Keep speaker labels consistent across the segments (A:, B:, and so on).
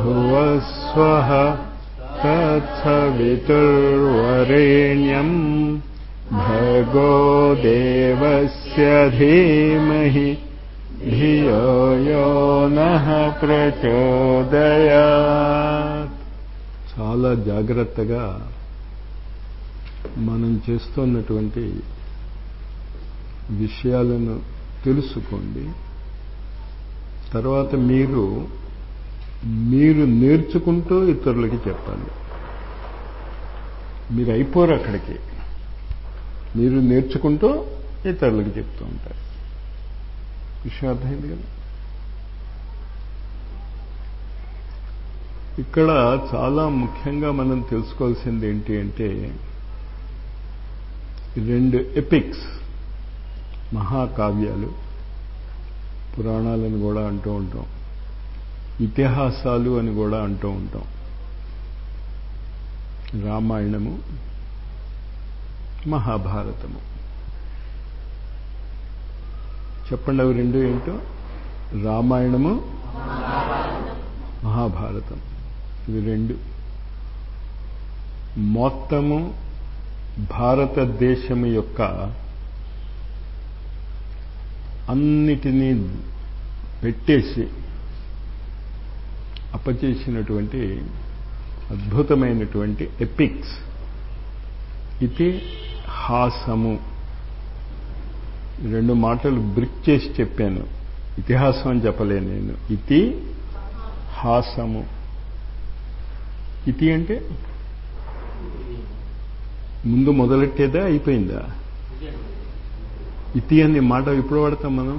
A: भुवस्वः तत्सवितुर्वरेण्यम् भर्गो देवस्य धीमहि ధియో యో నః ప్రచోదయాత్ చాలా జాగ్రత్తగా మనం చేస్తున్నటువంటి విషయాలను తెలుసుకోండి తర్వాత మీరు మీరు నేర్చుకుంటూ ఇతరులకి చెప్పాలి మీరు అయిపోరు అక్కడికి మీరు నేర్చుకుంటూ ఇతరులకి చెప్తూ ఉంటారు విషయం అర్థమైంది కదా ఇక్కడ చాలా ముఖ్యంగా మనం తెలుసుకోవాల్సింది ఏంటి అంటే రెండు ఎపిక్స్ మహాకావ్యాలు పురాణాలను కూడా అంటూ ఉంటాం ఇతిహాసాలు అని కూడా అంటూ ఉంటాం రామాయణము మహాభారతము చెప్పండి అవి రెండు ఏంటో రామాయణము మహాభారతం ఇవి రెండు మొత్తము భారతదేశము యొక్క అన్నిటినీ పెట్టేసి అప్పచేసినటువంటి అద్భుతమైనటువంటి ఎపిక్స్ ఇది హాసము రెండు మాటలు బ్రిక్ చేసి చెప్పాను ఇతిహాసం అని చెప్పలేను నేను ఇతి హాసము ఇతి అంటే ముందు మొదలెట్టేదా అయిపోయిందా ఇతి అనే మాట ఎప్పుడు వాడతాం మనం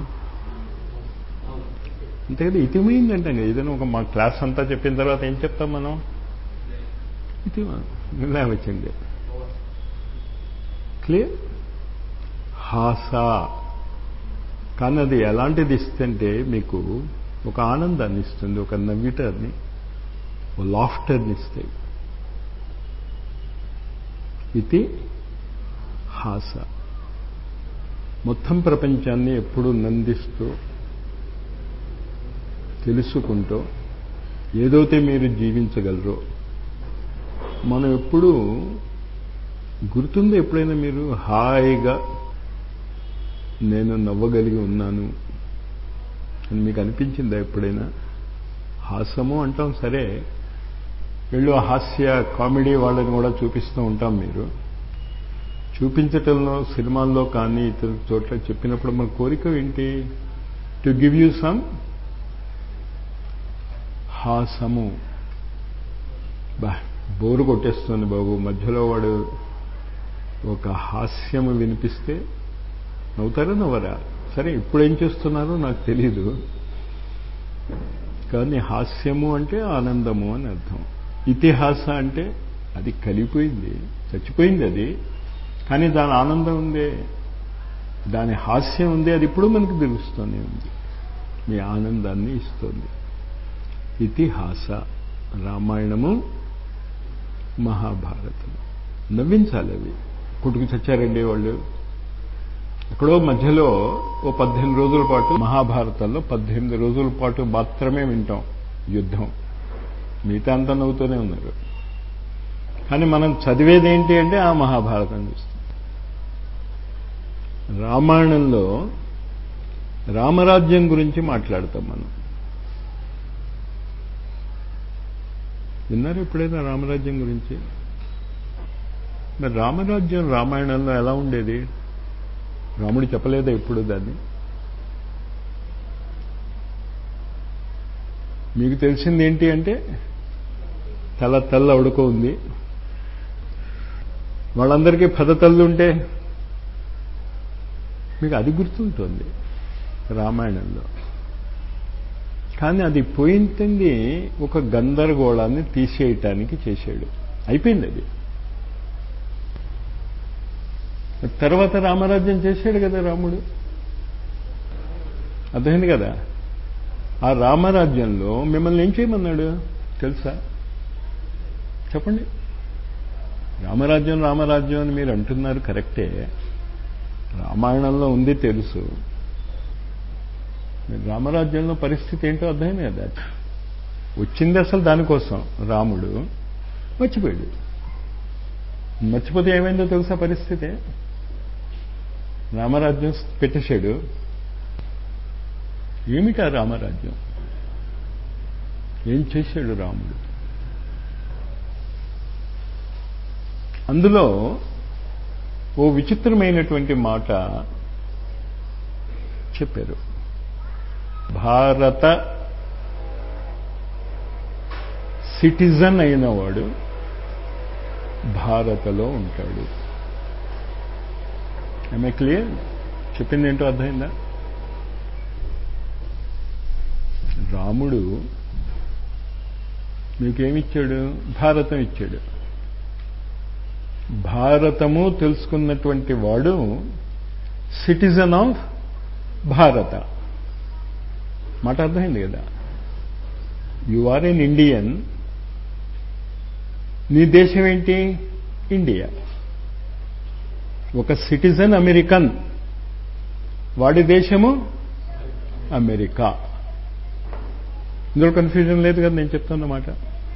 A: అంతే కదా ఇతిమైందంటాం కదా ఏదైనా ఒక మా క్లాస్ అంతా చెప్పిన తర్వాత ఏం చెప్తాం మనం ఇతి లేవచ్చండి క్లియర్ హాస కానీ అది ఎలాంటిది ఇస్తుంటే మీకు ఒక ఆనందాన్ని ఇస్తుంది ఒక నవ్విటర్ని ఒక లాఫ్టర్ని ఇస్తాయి ఇది హాస మొత్తం ప్రపంచాన్ని ఎప్పుడు నందిస్తూ తెలుసుకుంటూ ఏదైతే మీరు జీవించగలరో మనం ఎప్పుడు గుర్తుందో ఎప్పుడైనా మీరు హాయిగా నేను నవ్వగలిగి ఉన్నాను అని మీకు అనిపించిందా ఎప్పుడైనా హాస్యము అంటాం సరే వీళ్ళు హాస్య కామెడీ వాళ్ళని కూడా చూపిస్తూ ఉంటాం మీరు చూపించటంలో సినిమాల్లో కానీ ఇతర చోట్ల చెప్పినప్పుడు మన కోరిక ఏంటి టు గివ్ యూ సమ్ హాసము బా బోరు కొట్టేస్తుంది బాబు మధ్యలో వాడు ఒక హాస్యము వినిపిస్తే నవ్వుతారా నవ్వరా సరే ఇప్పుడు ఏం చేస్తున్నారో నాకు తెలీదు కానీ హాస్యము అంటే ఆనందము అని అర్థం ఇతిహాస అంటే అది కలిపోయింది చచ్చిపోయింది అది కానీ దాని ఆనందం ఉందే దాని హాస్యం ఉంది అది ఇప్పుడు మనకు తెలుస్తూనే ఉంది మీ ఆనందాన్ని ఇస్తుంది ఇతిహాస రామాయణము మహాభారతం నవ్వించాలి అవి కొట్టుకు చచ్చారండి వాళ్ళు ఎక్కడో మధ్యలో ఓ పద్దెనిమిది రోజుల పాటు మహాభారతంలో పద్దెనిమిది రోజుల పాటు మాత్రమే వింటాం యుద్ధం మిగతా అంతా నవ్వుతూనే ఉన్నారు కానీ మనం చదివేది ఏంటి అంటే ఆ మహాభారతం చూస్తాం రామాయణంలో రామరాజ్యం గురించి మాట్లాడతాం మనం విన్నారు ఎప్పుడైనా రామరాజ్యం గురించి మరి రామరాజ్యం రామాయణంలో ఎలా ఉండేది రాముడు చెప్పలేదా ఎప్పుడు దాన్ని మీకు తెలిసింది ఏంటి అంటే తల తల్ల ఉడక ఉంది వాళ్ళందరికీ పద తల్లు ఉంటే మీకు అది గుర్తుంటుంది రామాయణంలో కానీ అది పోయింది ఒక గందరగోళాన్ని తీసేయటానికి చేశాడు అయిపోయింది అది తర్వాత రామరాజ్యం చేశాడు కదా రాముడు అర్థమైంది కదా ఆ రామరాజ్యంలో మిమ్మల్ని ఏం చేయమన్నాడు తెలుసా చెప్పండి రామరాజ్యం రామరాజ్యం అని మీరు అంటున్నారు కరెక్టే రామాయణంలో ఉంది తెలుసు రామరాజ్యంలో పరిస్థితి ఏంటో అర్థమైంది కదా వచ్చింది అసలు దానికోసం రాముడు మర్చిపోయాడు మర్చిపోతే ఏమైందో తెలుసా పరిస్థితి రామరాజ్యం పెట్టేశాడు ఏమిటా రామరాజ్యం ఏం చేశాడు రాముడు అందులో ఓ విచిత్రమైనటువంటి మాట చెప్పారు భారత సిటిజన్ అయినవాడు భారతలో ఉంటాడు ఐ క్లియర్ చెప్పింది ఏంటో అర్థమైందా రాముడు మీకేమిచ్చాడు భారతం ఇచ్చాడు భారతము తెలుసుకున్నటువంటి వాడు సిటిజన్ ఆఫ్ భారత మాట అర్థమైంది కదా యు ఆర్ ఎన్ ఇండియన్ నీ దేశం ఏంటి ఇండియా ఒక సిటిజన్ అమెరికన్ వాడి దేశము అమెరికా ఇందులో కన్ఫ్యూజన్ లేదు కదా నేను చెప్తున్నమాట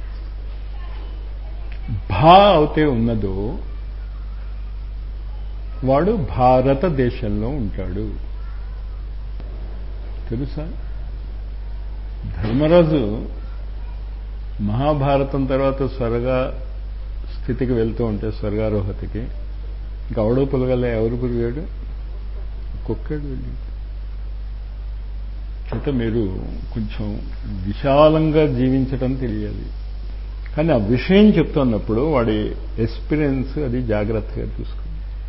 A: భా అవుతే ఉన్నదో వాడు భారతదేశంలో ఉంటాడు తెలుసా ధర్మరాజు మహాభారతం తర్వాత స్వర్గ స్థితికి వెళ్తూ ఉంటే స్వర్గారోహతికి ఇంకా అవడో పులగల ఎవరు పురిగాడు కుక్కడు వెళ్ళి చేత మీరు కొంచెం విశాలంగా జీవించటం తెలియాలి కానీ ఆ విషయం చెప్తున్నప్పుడు వాడి ఎక్స్పీరియన్స్ అది జాగ్రత్తగా చూసుకోండి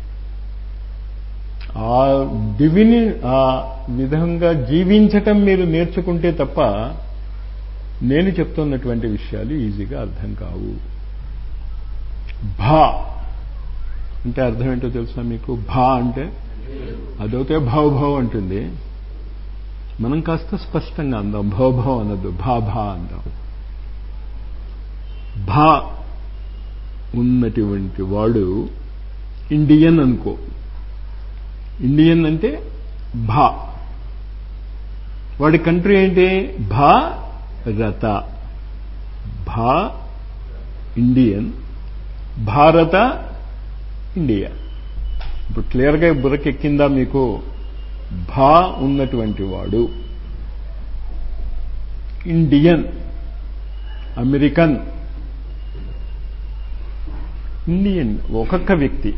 A: ఆ డివిని ఆ విధంగా జీవించటం మీరు నేర్చుకుంటే తప్ప నేను చెప్తున్నటువంటి విషయాలు ఈజీగా అర్థం కావు భా అంటే అర్థం ఏంటో తెలుసా మీకు భా అంటే అదైతే భావభావం అంటుంది మనం కాస్త స్పష్టంగా అందాం భవభావం అనద్దు భా భా అందాం భా ఉన్నటువంటి వాడు ఇండియన్ అనుకో ఇండియన్ అంటే భా వాడి కంట్రీ ఏంటి భా రత భా ఇండియన్ భారత ఇండియా ఇప్పుడు క్లియర్గా బుర్రకెక్కిందా మీకు భా ఉన్నటువంటి వాడు ఇండియన్ అమెరికన్ ఇండియన్ ఒక్కొక్క వ్యక్తి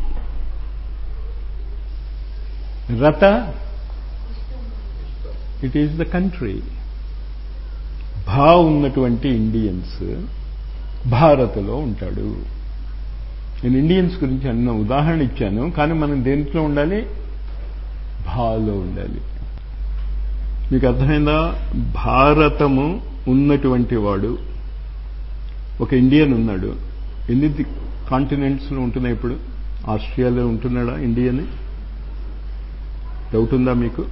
A: రత ఇట్ ఈస్ ద కంట్రీ భా ఉన్నటువంటి ఇండియన్స్ భారత్లో ఉంటాడు నేను ఇండియన్స్ గురించి అన్న ఉదాహరణ ఇచ్చాను కానీ మనం దేంట్లో ఉండాలి భాలో ఉండాలి మీకు అర్థమైందా భారతము ఉన్నటువంటి వాడు ఒక ఇండియన్ ఉన్నాడు ఎన్ని కాంటినెంట్స్లో ఉంటున్నాయి ఇప్పుడు ఆస్ట్రేలియాలో ఉంటున్నాడా ఇండియన్ డౌట్ ఉందా మీకు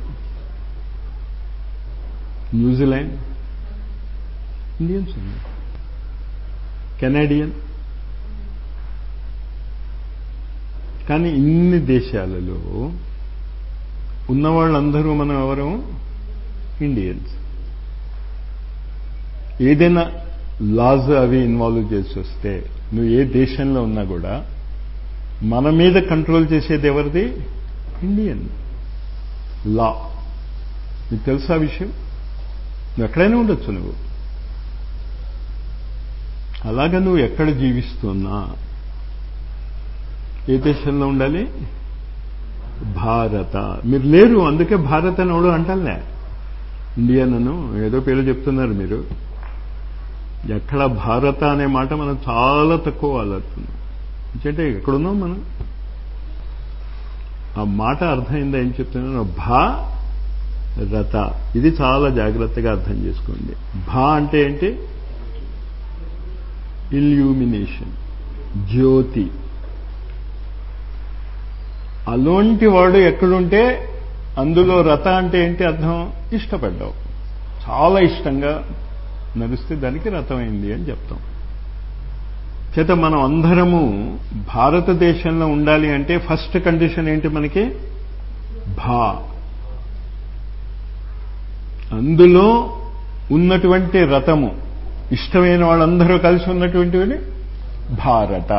A: న్యూజిలాండ్ ఇండియన్స్ ఉన్నారు కెనాడియన్ కానీ ఇన్ని దేశాలలో ఉన్న వాళ్ళందరూ మనం ఎవరు ఇండియన్స్ ఏదైనా లాస్ అవి ఇన్వాల్వ్ చేసి వస్తే నువ్వు ఏ దేశంలో ఉన్నా కూడా మన మీద కంట్రోల్ చేసేది ఎవరిది ఇండియన్ లా నీకు తెలుసా విషయం నువ్వు ఎక్కడైనా ఉండొచ్చు నువ్వు అలాగా నువ్వు ఎక్కడ జీవిస్తున్నా ఏ దేశంలో ఉండాలి భారత మీరు లేరు అందుకే భారత్ అని ఎవడు అంటాలే ఇండియనను ఏదో పేరు చెప్తున్నారు మీరు ఎక్కడ భారత అనే మాట మనం చాలా తక్కువ వాడుతున్నాం అంటే ఎక్కడున్నాం మనం ఆ మాట అర్థమైందా ఏం చెప్తున్నాను భా రత ఇది చాలా జాగ్రత్తగా అర్థం చేసుకోండి భా అంటే ఏంటి ఇల్యూమినేషన్ జ్యోతి అలాంటి వాడు ఎక్కడుంటే అందులో రథ అంటే ఏంటి అర్థం ఇష్టపడ్డావు చాలా ఇష్టంగా నడిస్తే దానికి రథమైంది అని చెప్తాం చేత మనం అందరము భారతదేశంలో ఉండాలి అంటే ఫస్ట్ కండిషన్ ఏంటి మనకి భా అందులో ఉన్నటువంటి రథము ఇష్టమైన వాళ్ళందరూ కలిసి ఉన్నటువంటివి భారత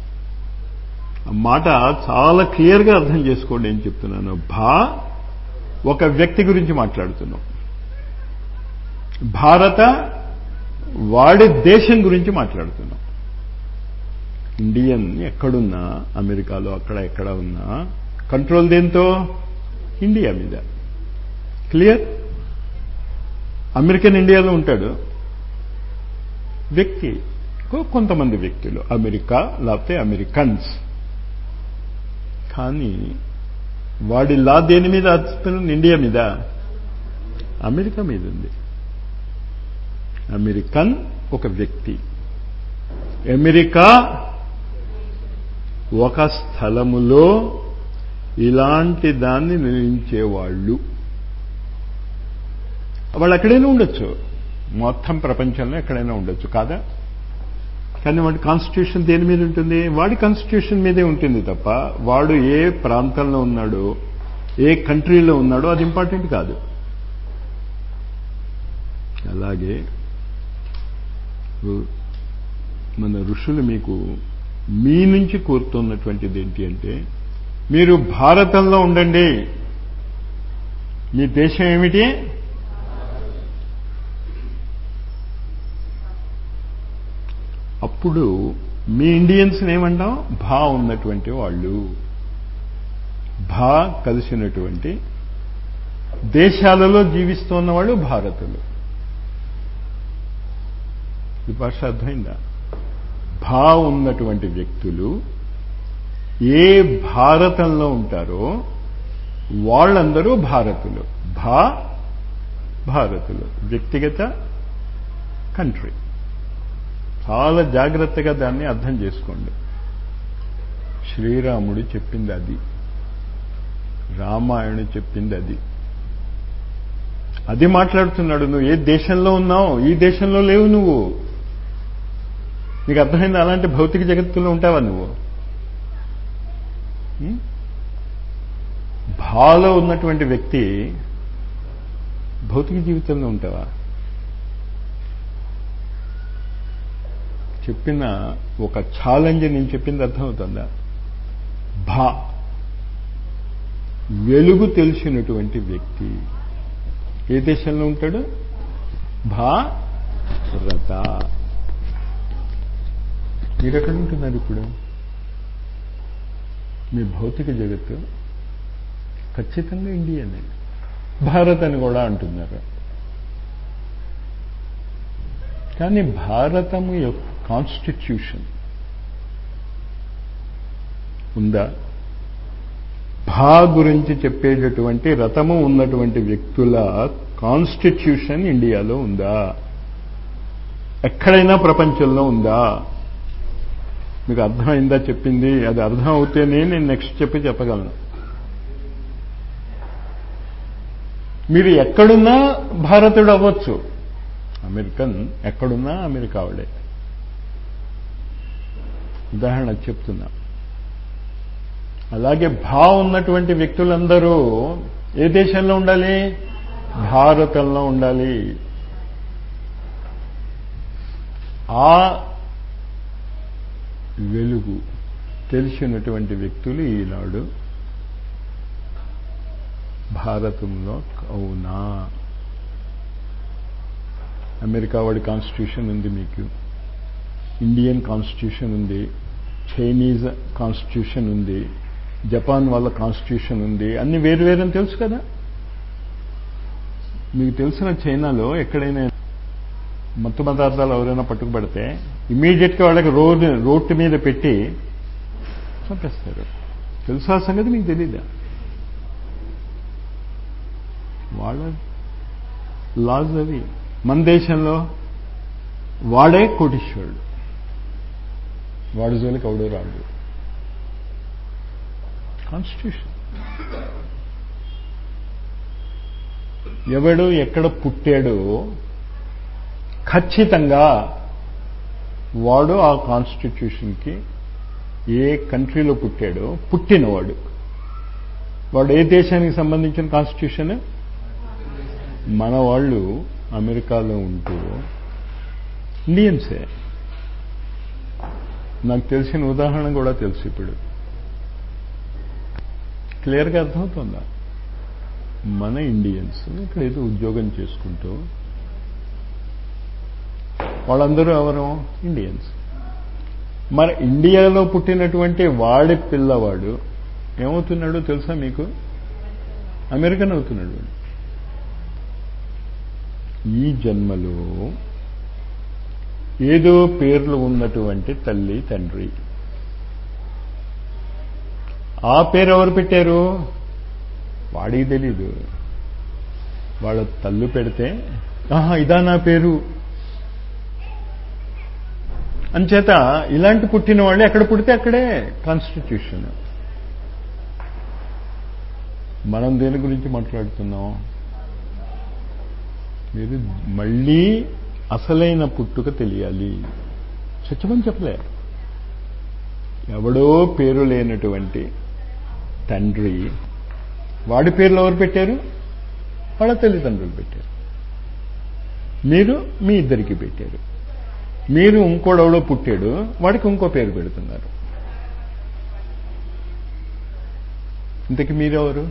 A: మాట చాలా క్లియర్గా అర్థం చేసుకోండి ఏం చెప్తున్నాను భా ఒక వ్యక్తి గురించి మాట్లాడుతున్నాం భారత వాడి దేశం గురించి మాట్లాడుతున్నాం ఇండియన్ ఎక్కడున్నా అమెరికాలో అక్కడ ఎక్కడ ఉన్నా కంట్రోల్ దేంతో ఇండియా మీద క్లియర్ అమెరికన్ ఇండియాలో ఉంటాడు వ్యక్తి కొంతమంది వ్యక్తులు అమెరికా లేకపోతే అమెరికన్స్ కానీ వాడి లా దేని మీద ఆధారపడి ఇండియా మీద అమెరికా మీద ఉంది అమెరికన్ ఒక వ్యక్తి అమెరికా ఒక స్థలములో ఇలాంటి దాన్ని నిర్మించేవాళ్ళు వాళ్ళు ఎక్కడైనా ఉండొచ్చు మొత్తం ప్రపంచంలో ఎక్కడైనా ఉండొచ్చు కాదా కానీ వాడి కాన్స్టిట్యూషన్ దేని మీద ఉంటుంది వాడి కాన్స్టిట్యూషన్ మీదే ఉంటుంది తప్ప వాడు ఏ ప్రాంతంలో ఉన్నాడో ఏ కంట్రీలో ఉన్నాడో అది ఇంపార్టెంట్ కాదు అలాగే మన ఋషులు మీకు మీ నుంచి కోరుతున్నటువంటిది ఏంటి అంటే మీరు భారతంలో ఉండండి మీ దేశం ఏమిటి అప్పుడు మీ ఇండియన్స్ని ఏమంటాం భా ఉన్నటువంటి వాళ్ళు భా కలిసినటువంటి దేశాలలో జీవిస్తున్న వాళ్ళు భారతులు ఈ భాష అర్థమైందా భా ఉన్నటువంటి వ్యక్తులు ఏ భారతంలో ఉంటారో వాళ్ళందరూ భారతులు భా భారతులు వ్యక్తిగత కంట్రీ చాలా జాగ్రత్తగా దాన్ని అర్థం చేసుకోండి శ్రీరాముడు చెప్పింది అది రామాయణుడు చెప్పింది అది అది మాట్లాడుతున్నాడు నువ్వు ఏ దేశంలో ఉన్నావు ఈ దేశంలో లేవు నువ్వు నీకు అర్థమైంది అలాంటి భౌతిక జగత్తులో ఉంటావా నువ్వు భాలో ఉన్నటువంటి వ్యక్తి భౌతిక జీవితంలో ఉంటావా చెప్పిన ఒక ఛాలెంజ్ నేను చెప్పింది అర్థమవుతుందా భా వెలుగు తెలిసినటువంటి వ్యక్తి ఏ దేశంలో ఉంటాడు భారత మీరు ఎక్కడ ఉంటున్నారు ఇప్పుడు మీ భౌతిక జగత్తు ఖచ్చితంగా ఇండియనే భారత్ అని కూడా అంటున్నారు కానీ భారతము యొక్క కాన్స్టిట్యూషన్ ఉందా భా గురించి చెప్పేటటువంటి రథము ఉన్నటువంటి వ్యక్తుల కాన్స్టిట్యూషన్ ఇండియాలో ఉందా ఎక్కడైనా ప్రపంచంలో ఉందా మీకు అర్థమైందా చెప్పింది అది అర్థం అవుతేనే నేను నెక్స్ట్ చెప్పి చెప్పగలను మీరు ఎక్కడున్నా భారతుడు అవ్వచ్చు అమెరికన్ ఎక్కడున్నా అమెరికా వాడే ఉదాహరణ చెప్తున్నా అలాగే భా ఉన్నటువంటి వ్యక్తులందరూ ఏ దేశంలో ఉండాలి భారతంలో ఉండాలి ఆ వెలుగు తెలిసినటువంటి వ్యక్తులు ఈనాడు భారతంలో అవునా అమెరికా వాడి కాన్స్టిట్యూషన్ ఉంది మీకు ఇండియన్ కాన్స్టిట్యూషన్ ఉంది చైనీస్ కాన్స్టిట్యూషన్ ఉంది జపాన్ వాళ్ళ కాన్స్టిట్యూషన్ ఉంది అన్ని వేరు వేరని తెలుసు కదా మీకు తెలిసిన చైనాలో ఎక్కడైనా మత్తు పదార్థాలు ఎవరైనా పట్టుకుపడితే ఇమీడియట్గా వాళ్ళకి రోడ్ రోడ్డు మీద పెట్టి చంపేస్తారు తెలుసా సంగతి మీకు తెలీదా వాళ్ళ లాజ్ అవి మన దేశంలో వాడే కోటీశ్వరుడు వాడి జోలికి ఎవడో రాడు కాన్స్టిట్యూషన్ ఎవడు ఎక్కడ పుట్టాడో ఖచ్చితంగా వాడు ఆ కాన్స్టిట్యూషన్కి ఏ కంట్రీలో పుట్టాడో పుట్టినవాడు వాడు ఏ దేశానికి సంబంధించిన కాన్స్టిట్యూషన్ మన వాళ్ళు అమెరికాలో ఉంటూ ఇండియన్సే నాకు తెలిసిన ఉదాహరణ కూడా తెలుసు ఇప్పుడు క్లియర్గా అర్థమవుతుందా మన ఇండియన్స్ ఇక్కడ ఏదో ఉద్యోగం చేసుకుంటూ వాళ్ళందరూ ఎవరు ఇండియన్స్ మరి ఇండియాలో పుట్టినటువంటి వాడి పిల్లవాడు ఏమవుతున్నాడో తెలుసా మీకు అమెరికన్ అవుతున్నాడు వాడు. ఈ జన్మలో ఏదో పేర్లు ఉన్నటువంటి తల్లి తండ్రి ఆ పేరు ఎవరు పెట్టారు వాడికి తెలీదు వాళ్ళ తల్లు పెడితే ఆహా ఇదా నా పేరు అంచేత ఇలాంటి పుట్టిన వాళ్ళు ఎక్కడ పుడితే అక్కడే కాన్స్టిట్యూషన్ మనం దేని గురించి మాట్లాడుతున్నాం మీరు మళ్ళీ అసలైన పుట్టుక తెలియాలి సత్యమని చెప్పలే ఎవడో పేరు లేనటువంటి తండ్రి వాడి పేర్లు ఎవరు పెట్టారు వాళ్ళ తల్లిదండ్రులు పెట్టారు మీరు మీ ఇద్దరికి పెట్టారు మీరు ఇంకోడెవడో పుట్టాడు వాడికి ఇంకో పేరు పెడుతున్నారు ఇంతకి మీరెవరు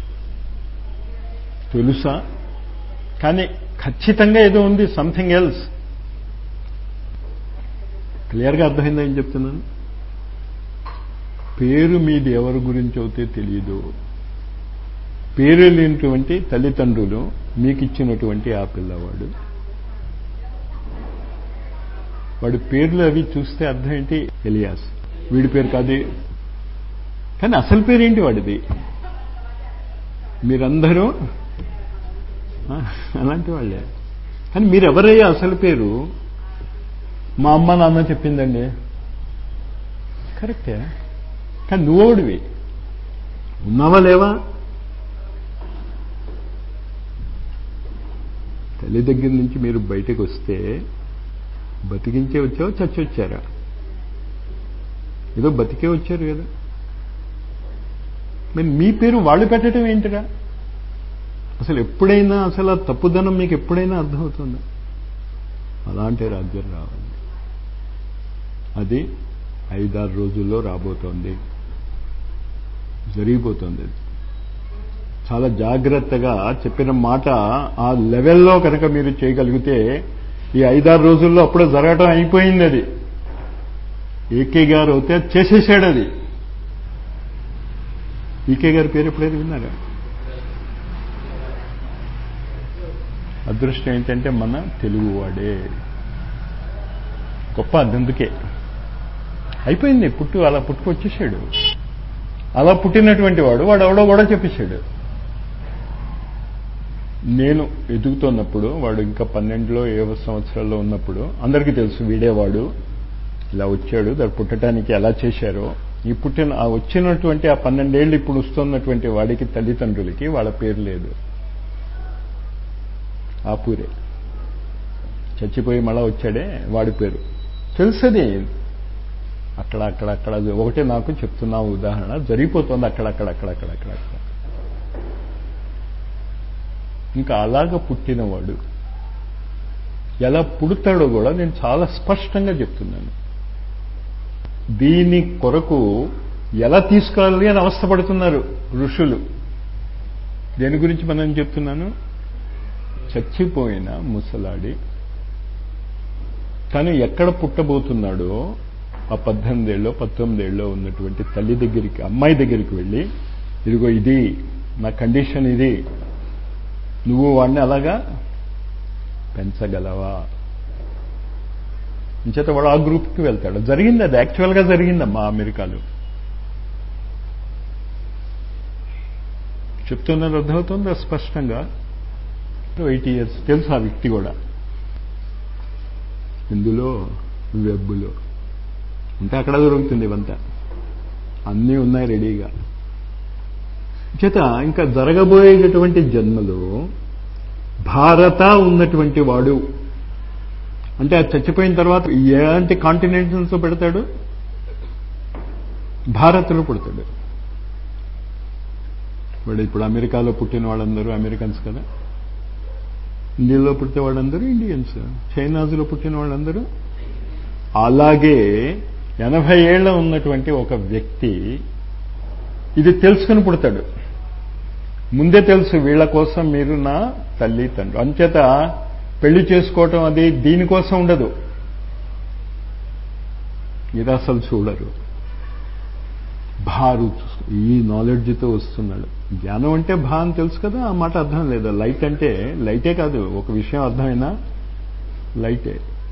A: తెలుసా కానీ ఖచ్చితంగా ఏదో ఉంది సంథింగ్ ఎల్స్ క్లియర్గా అర్థమైందా ఏం చెప్తున్నాను పేరు మీది ఎవరి గురించి అయితే తెలియదు పేరు లేనటువంటి తల్లిదండ్రులు మీకు ఇచ్చినటువంటి ఆ పిల్లవాడు వాడి పేర్లు అవి చూస్తే అర్థం ఏంటి ఎలియాస్ వీడి పేరు కాదు కానీ అసలు పేరు ఏంటి వాడిది మీరందరూ ఆ, అలాంటి వాళ్ళే కానీ మీరు ఎవరయ్యా అసలు పేరు మా అమ్మ నాన్న చెప్పిందండి కరెక్టే కానీ నువ్వోడివి ఉన్నావా లేవా తల్లి దగ్గర నుంచి మీరు బయటకు వస్తే బతికించే వచ్చావా చచ్చి వచ్చారా ఏదో బతికే వచ్చారు కదా మరి మీ పేరు వాళ్ళు పెట్టడం ఏంటిరా అసలు ఎప్పుడైనా అసలు ఆ తప్పుదనం మీకు ఎప్పుడైనా అర్థమవుతుందా అలాంటి రాజ్యం రావాలి అది ఐదారు రోజుల్లో రాబోతోంది జరిగిపోతుంది అది చాలా జాగ్రత్తగా చెప్పిన మాట ఆ లెవెల్లో కనుక మీరు చేయగలిగితే ఈ ఐదారు రోజుల్లో అప్పుడే జరగటం అయిపోయింది అది ఏకే గారు అయితే అది చేసేసాడు అది ఈకే గారి పేరు ఎప్పుడైనా విన్నారా అదృష్టం ఏంటంటే మన తెలుగువాడే గొప్ప అందుకే అయిపోయింది పుట్టు అలా పుట్టుకొచ్చేసాడు అలా పుట్టినటువంటి వాడు వాడు ఎవడో కూడా చెప్పేశాడు నేను ఎదుగుతున్నప్పుడు వాడు ఇంకా పన్నెండులో ఏవో సంవత్సరాల్లో ఉన్నప్పుడు అందరికీ తెలుసు వీడేవాడు ఇలా వచ్చాడు దాన్ని పుట్టడానికి ఎలా చేశారో ఈ పుట్టిన ఆ వచ్చినటువంటి ఆ పన్నెండేళ్ళు ఇప్పుడు వస్తున్నటువంటి వాడికి తల్లిదండ్రులకి వాళ్ళ పేరు లేదు ఆ పూరే చచ్చిపోయి మళ్ళా వచ్చాడే వాడి పేరు తెలుసది అక్కడ అక్కడ అక్కడ ఒకటే నాకు చెప్తున్నా ఉదాహరణ జరిగిపోతుంది అక్కడక్కడ అక్కడక్కడ అక్కడక్కడ ఇంకా అలాగ పుట్టినవాడు ఎలా పుడతాడో కూడా నేను చాలా స్పష్టంగా చెప్తున్నాను దీని కొరకు ఎలా తీసుకోవాలి అని అవస్థపడుతున్నారు ఋషులు దేని గురించి మనం చెప్తున్నాను చచ్చిపోయిన ముసలాడి తను ఎక్కడ పుట్టబోతున్నాడో ఆ పద్దెనిమిదేళ్ళలో పంతొమ్మిదేళ్ళలో ఉన్నటువంటి తల్లి దగ్గరికి అమ్మాయి దగ్గరికి వెళ్ళి ఇదిగో ఇది నా కండిషన్ ఇది నువ్వు వాడిని అలాగా పెంచగలవా ఇంచేత వాడు ఆ గ్రూప్కి వెళ్తాడు జరిగింది అది యాక్చువల్గా జరిగిందమ్మా అమెరికాలో చెప్తున్నది అర్థమవుతుందా స్పష్టంగా ఎయిటీ ఇయర్స్ తెలుసు ఆ వ్యక్తి కూడా ఇందులో వెబ్బులో ఉంటే అక్కడ దొరుకుతుంది ఇవంతా అన్నీ ఉన్నాయి రెడీగా చేత ఇంకా జరగబోయేటటువంటి జన్మలో భారత ఉన్నటువంటి వాడు అంటే అది చచ్చిపోయిన తర్వాత ఎలాంటి కాంటినెంట్స్ పెడతాడు భారత్లో పుడతాడు వాడు ఇప్పుడు అమెరికాలో పుట్టిన వాళ్ళందరూ అమెరికన్స్ కదా ఇండియాలో పుట్టిన వాళ్ళందరూ ఇండియన్స్ చైనాజులో పుట్టిన వాళ్ళందరూ అలాగే ఎనభై ఏళ్ళ ఉన్నటువంటి ఒక వ్యక్తి ఇది తెలుసుకుని పుడతాడు ముందే తెలుసు వీళ్ళ కోసం మీరు నా తల్లి తండ్రి అంచేత పెళ్లి చేసుకోవటం అది దీనికోసం ఉండదు ఇది అసలు చూడరు భారు ఈ నాలెడ్జ్తో వస్తున్నాడు జ్ఞానం అంటే భా అని తెలుసు కదా ఆ మాట అర్థం లేదా లైట్ అంటే లైటే కాదు ఒక విషయం అర్థమైనా లైటే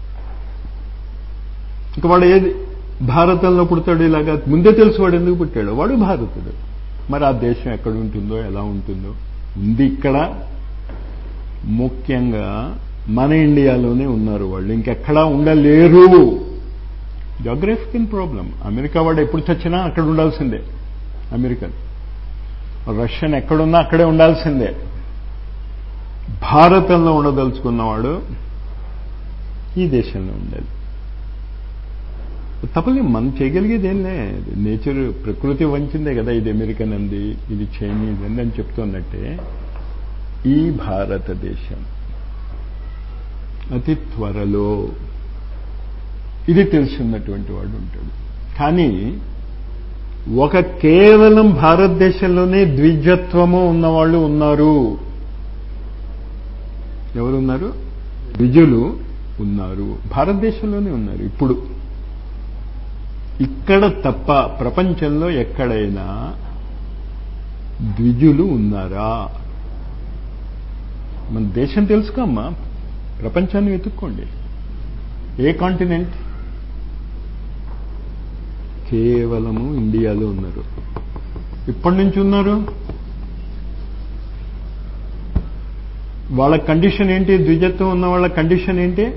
A: ఇంక వాడు ఏది భారతంలో పుడతాడు ఇలాగా ముందే తెలుసు వాడు ఎందుకు పుట్టాడు వాడు భారతుడు మరి ఆ దేశం ఎక్కడ ఉంటుందో ఎలా ఉంటుందో ఉంది ఇక్కడ ముఖ్యంగా మన ఇండియాలోనే ఉన్నారు వాళ్ళు ఇంకెక్కడా ఉండలేరు జోగ్రఫికల్ ప్రాబ్లం అమెరికా వాడు ఎప్పుడు చచ్చినా అక్కడ ఉండాల్సిందే అమెరికన్ రష్యన్ ఎక్కడున్నా అక్కడే ఉండాల్సిందే భారతంలో ఉండదలుచుకున్నవాడు ఈ దేశంలో ఉండాలి తప్పలే మనం చేయగలిగేది ఏం లే నేచర్ ప్రకృతి వంచిందే కదా ఇది అమెరికన్ అంది ఇది చైనీస్ అంది అని చెప్తున్నట్టే ఈ భారతదేశం అతి త్వరలో ఇది తెలుసున్నటువంటి వాడు ఉంటాడు కానీ ఒక కేవలం భారతదేశంలోనే ద్విజత్వము ఉన్నవాళ్ళు ఉన్నారు ఎవరున్నారు ద్విజులు ఉన్నారు భారతదేశంలోనే ఉన్నారు ఇప్పుడు ఇక్కడ తప్ప ప్రపంచంలో ఎక్కడైనా ద్విజులు ఉన్నారా మన దేశం తెలుసుకోమ్మా ప్రపంచాన్ని వెతుక్కోండి ఏ కాంటినెంట్ కేవలము ఇండియాలో ఉన్నారు ఇప్పటి నుంచి ఉన్నారు వాళ్ళ కండిషన్ ఏంటి ద్విజత్వం ఉన్న వాళ్ళ కండిషన్ ఏంటి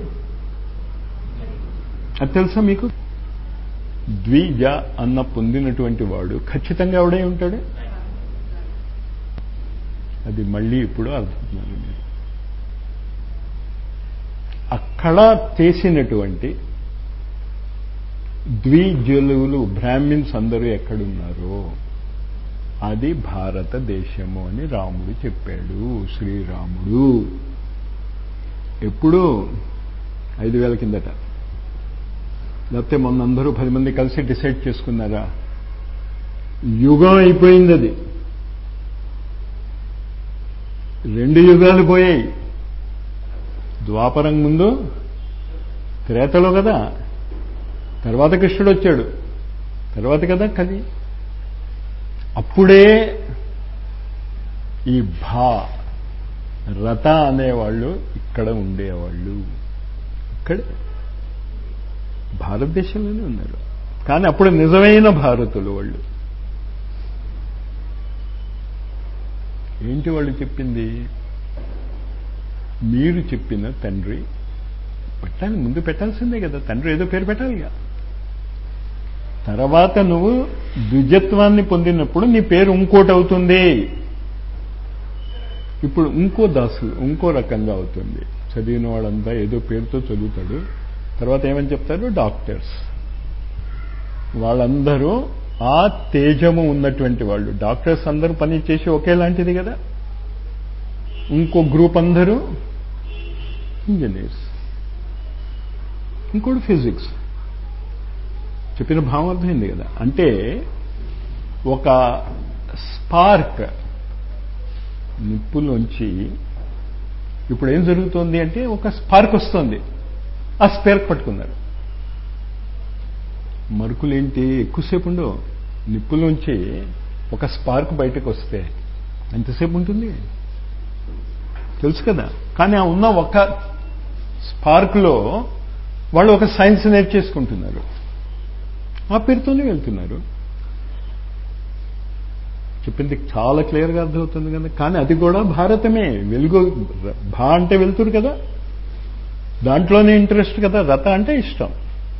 A: అది తెలుసా మీకు ద్విజ అన్న పొందినటువంటి వాడు ఖచ్చితంగా ఎవడై ఉంటాడు అది మళ్ళీ ఇప్పుడు అర్థమవుతున్నారు మీరు అక్కడ చేసినటువంటి ద్విజలువులు బ్రాహ్మిన్స్ అందరూ ఎక్కడున్నారో అది భారతదేశము అని రాముడు చెప్పాడు శ్రీరాముడు ఎప్పుడు ఐదు వేల కిందట లేకపోతే మొన్న అందరూ పది మంది కలిసి డిసైడ్ చేసుకున్నారా యుగం అయిపోయింది అది రెండు యుగాలు పోయాయి ద్వాపరం ముందు త్రేతలో కదా తర్వాత కృష్ణుడు వచ్చాడు తర్వాత కదా కలి అప్పుడే ఈ భా రత అనేవాళ్ళు ఇక్కడ ఉండేవాళ్ళు ఇక్కడే భారతదేశంలోనే ఉన్నారు కానీ అప్పుడు నిజమైన భారతులు వాళ్ళు ఏంటి వాళ్ళు చెప్పింది మీరు చెప్పిన తండ్రి పెట్టాలి ముందు పెట్టాల్సిందే కదా తండ్రి ఏదో పేరు పెట్టాలిగా తర్వాత నువ్వు ద్విజత్వాన్ని పొందినప్పుడు నీ పేరు ఇంకోటి అవుతుంది ఇప్పుడు ఇంకో దాసులు ఇంకో రకంగా అవుతుంది చదివిన వాడంతా ఏదో పేరుతో చదువుతాడు తర్వాత ఏమని చెప్తారు డాక్టర్స్ వాళ్ళందరూ ఆ తేజము ఉన్నటువంటి వాళ్ళు డాక్టర్స్ అందరూ పని చేసి ఒకేలాంటిది కదా ఇంకో గ్రూప్ అందరూ ఇంజనీర్స్ ఇంకోటి ఫిజిక్స్ చెప్పిన భావం అర్థమైంది కదా అంటే ఒక స్పార్క్ నిప్పులోంచి ఇప్పుడు ఏం జరుగుతోంది అంటే ఒక స్పార్క్ వస్తుంది ఆ స్పార్క్ పట్టుకున్నారు మరుకులేంటి ఎక్కువసేపు ఉండవు నిప్పులోంచి ఒక స్పార్క్ బయటకు వస్తే ఎంతసేపు ఉంటుంది తెలుసు కదా కానీ ఆ ఉన్న ఒక స్పార్క్లో వాళ్ళు ఒక సైన్స్ నేర్చేసుకుంటున్నారు ఆ పేరుతోనే వెళ్తున్నారు చెప్పింది చాలా క్లియర్గా అర్థమవుతుంది కదా కానీ అది కూడా భారతమే వెలుగు భా అంటే వెళ్తురు కదా దాంట్లోనే ఇంట్రెస్ట్ కదా రథ అంటే ఇష్టం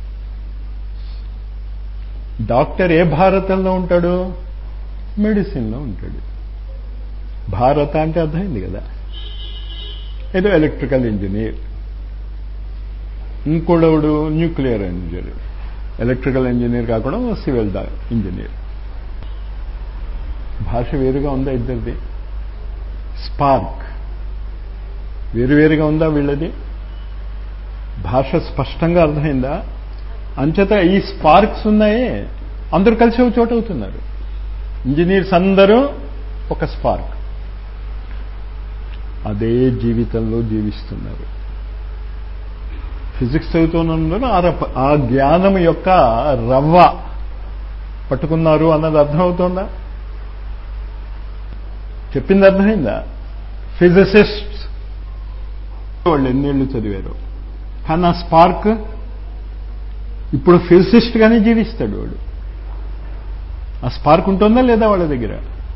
A: డాక్టర్ ఏ భారతంలో ఉంటాడు మెడిసిన్లో ఉంటాడు భారత అంటే అర్థమైంది కదా ఏదో ఎలక్ట్రికల్ ఇంజనీర్ ఇంకోడవుడు న్యూక్లియర్ ఇంజనీర్ ఎలక్ట్రికల్ ఇంజనీర్ కాకుండా సివిల్ ఇంజనీర్ భాష వేరుగా ఉందా ఇద్దరిది స్పార్క్ వేరువేరుగా ఉందా వీళ్ళది భాష స్పష్టంగా అర్థమైందా అంచేత ఈ స్పార్క్స్ ఉన్నాయే అందరూ కలిసి ఒక చోట అవుతున్నారు ఇంజనీర్స్ అందరూ ఒక స్పార్క్ అదే జీవితంలో జీవిస్తున్నారు ఫిజిక్స్ చదువుతున్నందున ఆ జ్ఞానం యొక్క రవ్వ పట్టుకున్నారు అన్నది అర్థమవుతోందా చెప్పింది అర్థమైందా ఫిజిసిస్ట్ వాళ్ళు ఎన్నేళ్ళు చదివారు కానీ ఆ స్పార్క్ ఇప్పుడు ఫిజిసిస్ట్గానే జీవిస్తాడు వాడు ఆ స్పార్క్ ఉంటుందా లేదా వాళ్ళ దగ్గర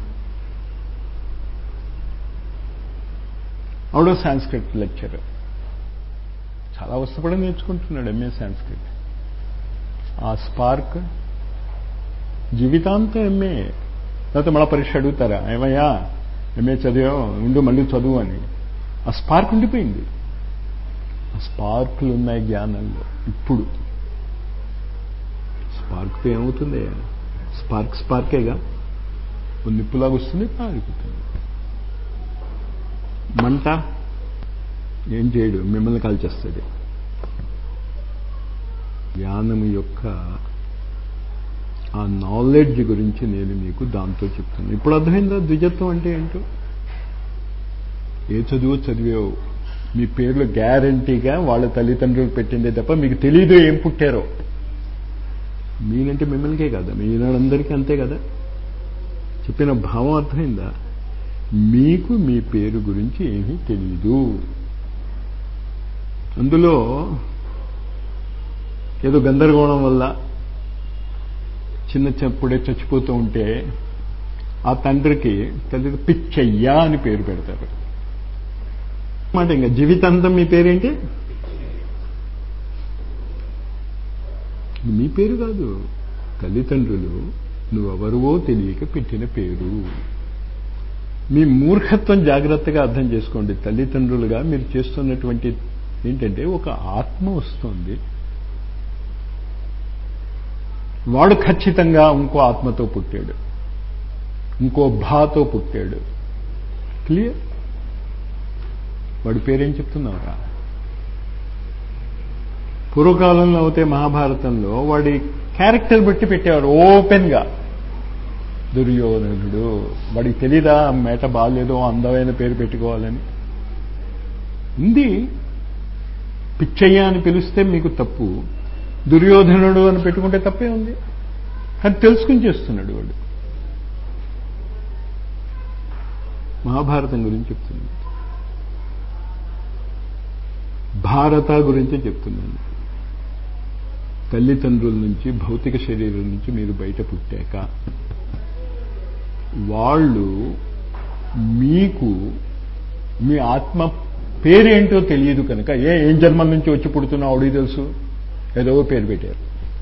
A: ఆవిడో సాంస్క్రిట్ లెక్చర్ చాలా వస్తుపడి నేర్చుకుంటున్నాడు ఎంఏ సాంస్క్రిట్ ఆ స్పార్క్ జీవితాంతం ఎంఏ లేకపోతే మళ్ళీ పరీక్ష అడుగుతారా ఏమయ్యా ఎంఏ చదివాం ఉండు మళ్ళీ చదువు అని ఆ స్పార్క్ ఉండిపోయింది ఆ స్పార్కులు ఉన్నాయి జ్ఞానంలో ఇప్పుడు స్పార్క్తో ఏమవుతుంది స్పార్క్ స్పార్కేగా నిప్పులాగా వస్తుంది పారిపోతుంది మంట ఏం చేయడు మిమ్మల్ని కాల్చేస్తుంది జ్ఞానము యొక్క ఆ నాలెడ్జ్ గురించి నేను మీకు దాంతో చెప్తాను ఇప్పుడు అర్థమైందా ద్విజత్వం అంటే ఏంటో ఏ చదువు చదివావు మీ పేర్లు గ్యారంటీగా వాళ్ళ తల్లిదండ్రులు పెట్టిందే తప్ప మీకు తెలీదు ఏం పుట్టారో మీనంటే మిమ్మల్నికే కదా మీనాడందరికీ అంతే కదా చెప్పిన భావం అర్థమైందా మీకు మీ పేరు గురించి ఏమీ తెలీదు అందులో ఏదో గందరగోళం వల్ల చిన్న చెప్పుడే చచ్చిపోతూ ఉంటే ఆ తండ్రికి తల్లి పిచ్చయ్యా అని పేరు పెడతారు మాట ఇంకా జీవితాంతం మీ పేరేంటి మీ పేరు కాదు తల్లిదండ్రులు నువ్వెవరువో తెలియక పెట్టిన పేరు మీ మూర్ఖత్వం జాగ్రత్తగా అర్థం చేసుకోండి తల్లిదండ్రులుగా మీరు చేస్తున్నటువంటి ఏంటంటే ఒక ఆత్మ వస్తుంది వాడు ఖచ్చితంగా ఇంకో ఆత్మతో పుట్టాడు ఇంకో భాతో పుట్టాడు క్లియర్ వాడి పేరేం చెప్తున్నావురా పూర్వకాలంలో అయితే మహాభారతంలో వాడి క్యారెక్టర్ బట్టి పెట్టేవారు ఓపెన్గా దుర్యోధనుడు వాడికి తెలీదా మేట బాగాలేదో అందమైన పేరు పెట్టుకోవాలని ఉంది పిచ్చయ్య అని పిలిస్తే మీకు తప్పు దుర్యోధనుడు అని పెట్టుకుంటే తప్పే ఉంది అది తెలుసుకుని చేస్తున్నాడు వాడు మహాభారతం గురించి చెప్తున్నాను భారత గురించి చెప్తున్నాను తల్లిదండ్రుల నుంచి భౌతిక శరీరం నుంచి మీరు బయట పుట్టాక వాళ్ళు మీకు మీ ఆత్మ పేరేంటో తెలియదు కనుక ఏ ఏం జన్మం నుంచి వచ్చి పుడుతున్నావు అడిగి తెలుసు ఏదో పేరు పెట్టారు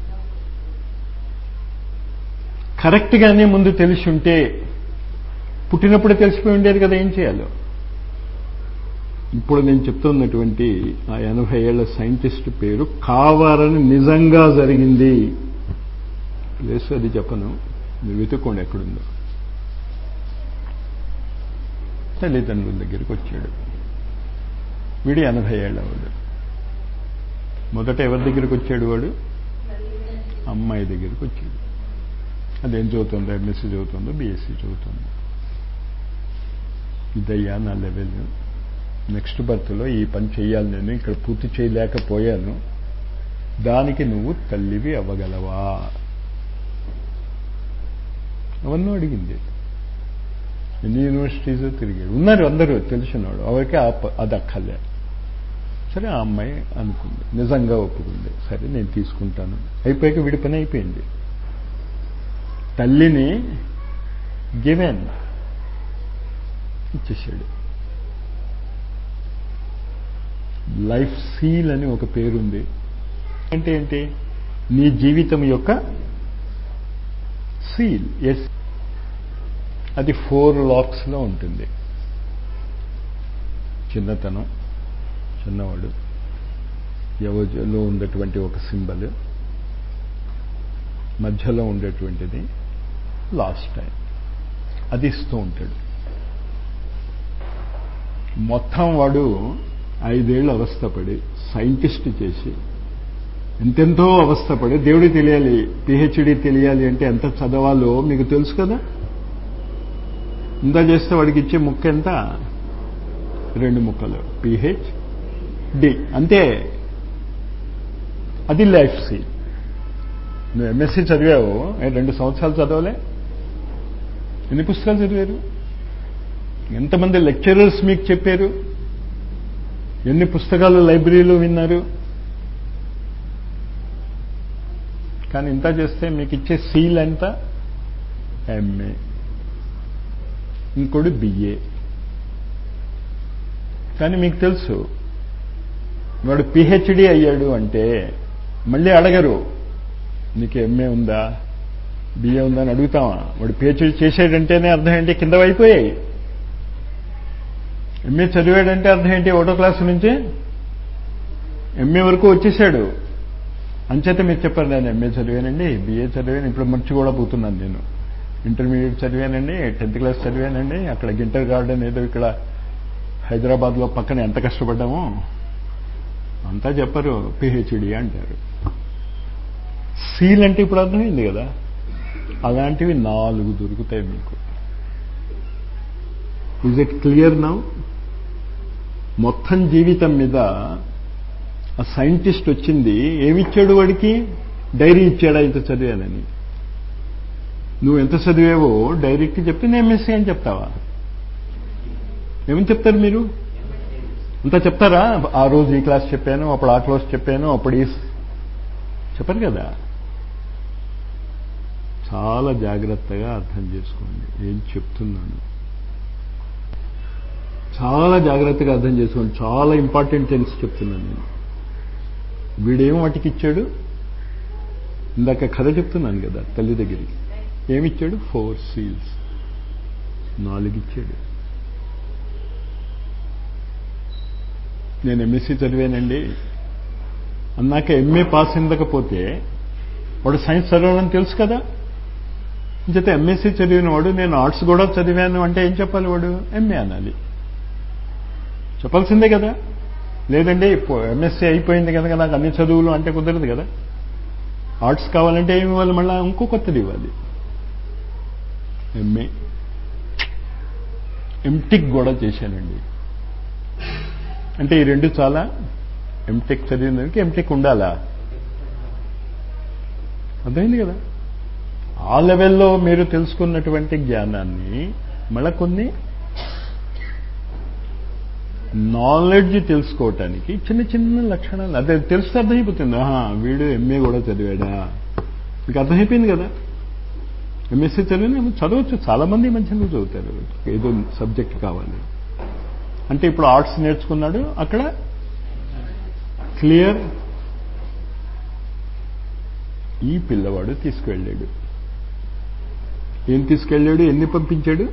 A: కరెక్ట్గానే ముందు తెలిసి ఉంటే పుట్టినప్పుడు తెలిసిపోయి ఉండేది కదా ఏం చేయాలో ఇప్పుడు నేను చెప్తున్నటువంటి ఆ ఎనభై ఏళ్ల సైంటిస్ట్ పేరు కావాలని నిజంగా జరిగింది ప్లేస్ అది చెప్పను మీరు వెతుక్కోండి ఎక్కడుందో తల్లిదండ్రుల దగ్గరికి వచ్చాడు వీడు ఎనభై ఏళ్ళవాడు మొదట ఎవరి దగ్గరికి వచ్చాడు వాడు అమ్మాయి దగ్గరికి వచ్చాడు అదేం చదువుతుందో ఎంఎస్సీ చదువుతుందో బీఎస్సీ చదువుతుందో ఇదయ్యా నా లెవెల్ నెక్స్ట్ బర్త్లో ఈ పని చేయాలి నేను ఇక్కడ పూర్తి చేయలేకపోయాను దానికి నువ్వు తల్లివి అవ్వగలవా అవన్నీ అడిగింది ఎన్ని యూనివర్సిటీస్ తిరిగాడు ఉన్నారు అందరూ తెలిసినాడు ఎవరికి అది అక్కర్లే సరే ఆ అమ్మాయి అనుకుంది నిజంగా ఒప్పుకుంది సరే నేను తీసుకుంటాను అయిపోయాక వీడి పని అయిపోయింది తల్లిని గివెన్ ఇచ్చేసాడు లైఫ్ సీల్ అని ఒక పేరుంది అంటే ఏంటి నీ జీవితం యొక్క సీల్ ఎస్ అది ఫోర్ లాక్స్లో ఉంటుంది చిన్నతనం చిన్నవాడు యువజలో ఉండేటువంటి ఒక సింబల్ మధ్యలో ఉండేటువంటిది లాస్ట్ టైం అది ఇస్తూ ఉంటాడు మొత్తం వాడు ఐదేళ్ళు అవస్థపడి సైంటిస్ట్ చేసి ఎంతెంతో అవస్థపడి దేవుడి తెలియాలి పిహెచ్డి తెలియాలి అంటే ఎంత చదవాలో మీకు తెలుసు కదా ఇంత చేస్తే వాడికి ఇచ్చే ముక్క ఎంత రెండు ముక్కలు పిహెచ్ డి అంతే అది లైఫ్ సి నువ్వు ఎంఎస్సీ చదివావు రెండు సంవత్సరాలు చదవలే ఎన్ని పుస్తకాలు చదివారు ఎంతమంది లెక్చరర్స్ మీకు చెప్పారు ఎన్ని పుస్తకాలు లైబ్రరీలో విన్నారు కానీ ఇంత చేస్తే మీకు ఇచ్చే సీల్ ఎంత ఎంఏ ఇంకోటి బిఏ కానీ మీకు తెలుసు వాడు పిహెచ్డి అయ్యాడు అంటే మళ్ళీ అడగరు నీకు ఎంఏ ఉందా బిఏ ఉందా అని అడుగుతామా వాడు పిహెచ్డి చేసాడంటేనే అర్థం ఏంటి కింద అయిపోయాయి ఎంఏ చదివాడంటే అర్థం ఏంటి ఒకటో క్లాసు నుంచి ఎంఏ వరకు వచ్చేసాడు అంచేత మీరు చెప్పారు నేను ఎంఏ చదివానండి బిఏ చదివాను ఇప్పుడు మర్చి కూడా పోతున్నాను నేను ఇంటర్మీడియట్ చదివానండి టెన్త్ క్లాస్ చదివానండి అక్కడ గింటర్ గార్డెన్ ఏదో ఇక్కడ హైదరాబాద్లో పక్కన ఎంత కష్టపడ్డామో అంతా చెప్పరు పిహెచ్డి అంటారు సీల్ అంటే ఇప్పుడు అర్థమైంది కదా అలాంటివి నాలుగు దొరుకుతాయి మీకు ఈజ్ ఇట్ క్లియర్ నౌ మొత్తం జీవితం మీద ఆ సైంటిస్ట్ వచ్చింది ఏమిచ్చాడు వాడికి డైరీ ఇచ్చాడా ఇంత చదివానని నువ్వు ఎంత చదివావో డైరెక్ట్ చెప్తే నేను ఎంఎస్సీ అని చెప్తావా ఏమని చెప్తారు మీరు అంతా చెప్తారా ఆ రోజు ఈ క్లాస్ చెప్పాను అప్పుడు ఆ క్లాస్ చెప్పాను అప్పుడు ఈ చెప్పరు కదా చాలా జాగ్రత్తగా అర్థం చేసుకోండి ఏం చెప్తున్నాను చాలా జాగ్రత్తగా అర్థం చేసుకోండి చాలా ఇంపార్టెంట్ థింగ్స్ చెప్తున్నాను నేను వీడేం వాటికి ఇచ్చాడు ఇందాక కథ చెప్తున్నాను కదా తల్లి దగ్గరికి ఏమిచ్చాడు ఫోర్ సీల్స్ నాలుగు ఇచ్చాడు నేను ఎంఎస్సీ చదివానండి అన్నాక ఎంఏ పాస్ ఇందకపోతే వాడు సైన్స్ చదవడం తెలుసు కదా చేత ఎంఎస్సీ చదివిన వాడు నేను ఆర్ట్స్ కూడా చదివాను అంటే ఏం చెప్పాలి వాడు ఎంఏ అనాలి చెప్పాల్సిందే కదా లేదండి ఎంఎస్సీ అయిపోయింది కనుక నాకు అన్ని చదువులు అంటే కుదరదు కదా ఆర్ట్స్ కావాలంటే ఏమి ఇవ్వాలి మళ్ళీ ఇంకో కొత్తది ఇవ్వాలి ఎంఏ ఎంటిక్ కూడా చేశానండి అంటే ఈ రెండు చాలా ఎంటెక్ చదివిన దానికి ఎంటెక్ ఉండాలా అర్థమైంది కదా ఆ లెవెల్లో మీరు తెలుసుకున్నటువంటి జ్ఞానాన్ని మళ్ళీ కొన్ని నాలెడ్జ్ తెలుసుకోవటానికి చిన్న చిన్న లక్షణాలు అదే తెలిస్తే అర్థమైపోతుంది ఆహా వీడు ఎంఏ కూడా చదివాడా మీకు అర్థమైపోయింది కదా ఎంఎస్సీ చదివిన చదవచ్చు చాలా మంది మంచిగా చదువుతారు ఏదో సబ్జెక్ట్ కావాలి అంటే ఇప్పుడు ఆర్ట్స్ నేర్చుకున్నాడు అక్కడ క్లియర్ ఈ పిల్లవాడు తీసుకువెళ్ళాడు ఏం తీసుకెళ్ళాడు ఎన్ని పంపించాడు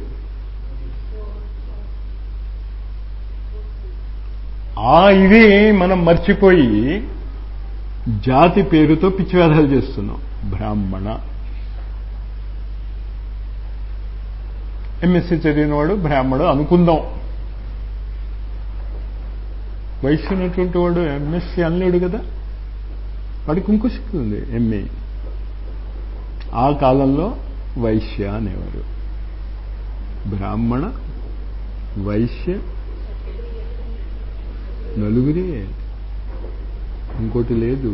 A: ఆ ఇవి మనం మర్చిపోయి జాతి పేరుతో పిచ్చివేధాలు చేస్తున్నాం బ్రాహ్మణ ఎంఎస్సీ చదివినవాడు బ్రాహ్మడు అనుకుందాం వయసు ఉన్నటువంటి వాడు ఎంఎస్సీ అనలేడు కదా వాడికి ఇంకో శక్తి ఉంది ఎంఏ ఆ కాలంలో వైశ్య అనేవారు బ్రాహ్మణ వైశ్య నలుగురే ఇంకోటి లేదు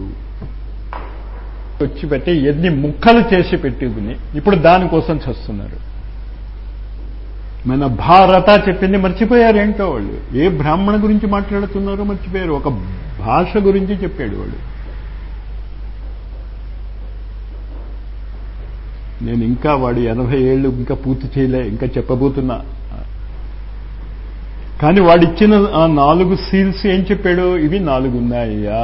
A: వచ్చి పెట్టి ఎన్ని ముక్కలు చేసి పెట్టుకుని ఇప్పుడు దానికోసం చస్తున్నారు మన భారత చెప్పింది మర్చిపోయారు ఏంటో వాళ్ళు ఏ బ్రాహ్మణ గురించి మాట్లాడుతున్నారో మర్చిపోయారు ఒక భాష గురించి చెప్పాడు వాడు నేను ఇంకా వాడు ఎనభై ఏళ్ళు ఇంకా పూర్తి చేయలే ఇంకా చెప్పబోతున్నా కానీ వాడిచ్చిన ఆ నాలుగు సీల్స్ ఏం చెప్పాడు ఇవి నాలుగు ఉన్నాయ్యా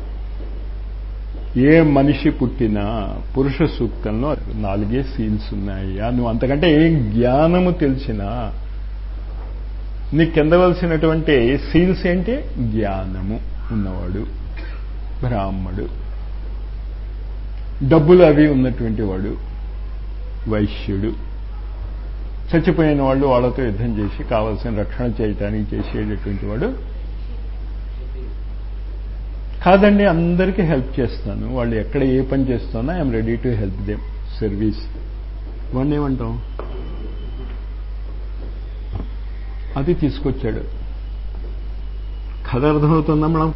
A: ఏ మనిషి పుట్టినా పురుష సూక్తంలో నాలుగే సీన్స్ ఉన్నాయ్యా నువ్వు అంతకంటే ఏం జ్ఞానము తెలిసినా నీకు చెందవలసినటువంటి సీల్స్ ఏంటి జ్ఞానము ఉన్నవాడు బ్రాహ్మడు డబ్బులు అవి ఉన్నటువంటి వాడు వైశ్యుడు చచ్చిపోయిన వాళ్ళు వాళ్ళతో యుద్ధం చేసి కావాల్సిన రక్షణ చేయటానికి చేసేటటువంటి వాడు కాదండి అందరికీ హెల్ప్ చేస్తాను వాళ్ళు ఎక్కడ ఏ పని చేస్తానో I'm ready to help them service వాడిని ఏమంటాం అది తీసుకొచ్చాడు కథ అర్థమవుతుందా మనం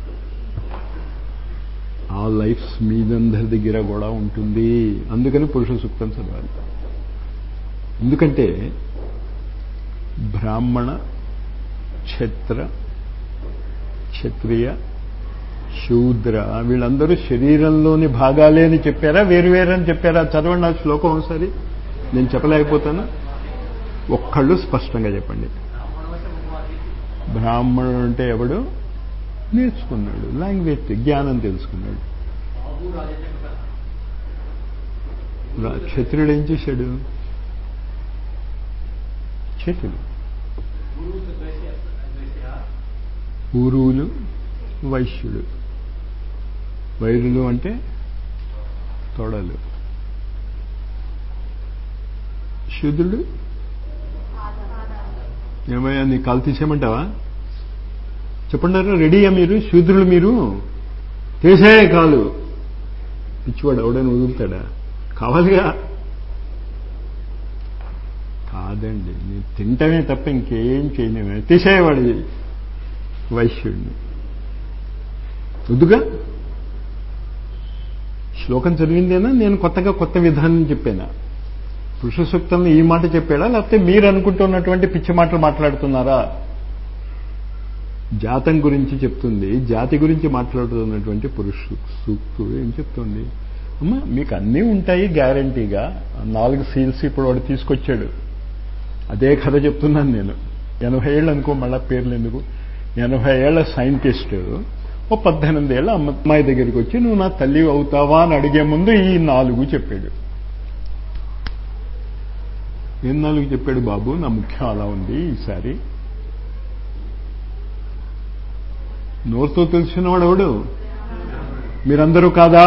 A: ఆ లైఫ్స్ మీదందరి దగ్గర కూడా ఉంటుంది అందుకని పురుష సూక్తం చదవాలి ఎందుకంటే బ్రాహ్మణ క్షత్ర క్షత్రియ శూద్ర వీళ్ళందరూ శరీరంలోని భాగాలే అని చెప్పారా వేరు వేరు అని చెప్పారా చదవండి ఆ శ్లోకం ఒకసారి నేను చెప్పలేకపోతాను ఒక్కళ్ళు స్పష్టంగా చెప్పండి బ్రాహ్మణుడు అంటే ఎవడు నేర్చుకున్నాడు లాంగ్వేజ్ జ్ఞానం తెలుసుకున్నాడు క్షత్రుడు ఏం చేశాడు చేతులు ఊరువులు వైశ్యుడు వైరులు అంటే తొడలు శూద్రుడు ఏమయ్యా నీ కాలు తీసేయమంటావా చెప్పండారా రెడీయా మీరు శూద్రులు మీరు తీసే కాలు పిచ్చివాడు ఎవడైనా వదులుతాడా కావాలిగా కాదండి నేను తింటమే తప్ప ఇంకేం చేయలేమే తీసేవాడి వైశ్యుడిని వద్దుగా శ్లోకం చదివిందేనా నేను కొత్తగా కొత్త విధానం చెప్పానా పురుష సూక్తంలో ఈ మాట చెప్పాడా లేకపోతే మీరు అనుకుంటున్నటువంటి పిచ్చి మాటలు మాట్లాడుతున్నారా జాతం గురించి చెప్తుంది జాతి గురించి మాట్లాడుతున్నటువంటి పురుష సూక్తు ఏం చెప్తుంది అమ్మా మీకు అన్నీ ఉంటాయి గ్యారంటీగా నాలుగు సీల్స్ ఇప్పుడు వాడు తీసుకొచ్చాడు అదే కథ చెప్తున్నాను నేను ఎనభై ఏళ్ళు అనుకో మళ్ళా పేర్లు ఎందుకు ఎనభై ఏళ్ల సైంటిస్ట్ ఓ పద్దెనిమిది ఏళ్ళ అమ్మాయి దగ్గరికి వచ్చి నువ్వు నా తల్లి అవుతావా అని అడిగే ముందు ఈ నాలుగు చెప్పాడు ఏం నాలుగు చెప్పాడు బాబు నా ముఖ్యం అలా ఉంది ఈసారి నోరుతో తెలిసినవాడు ఎవడు మీరందరూ కాదా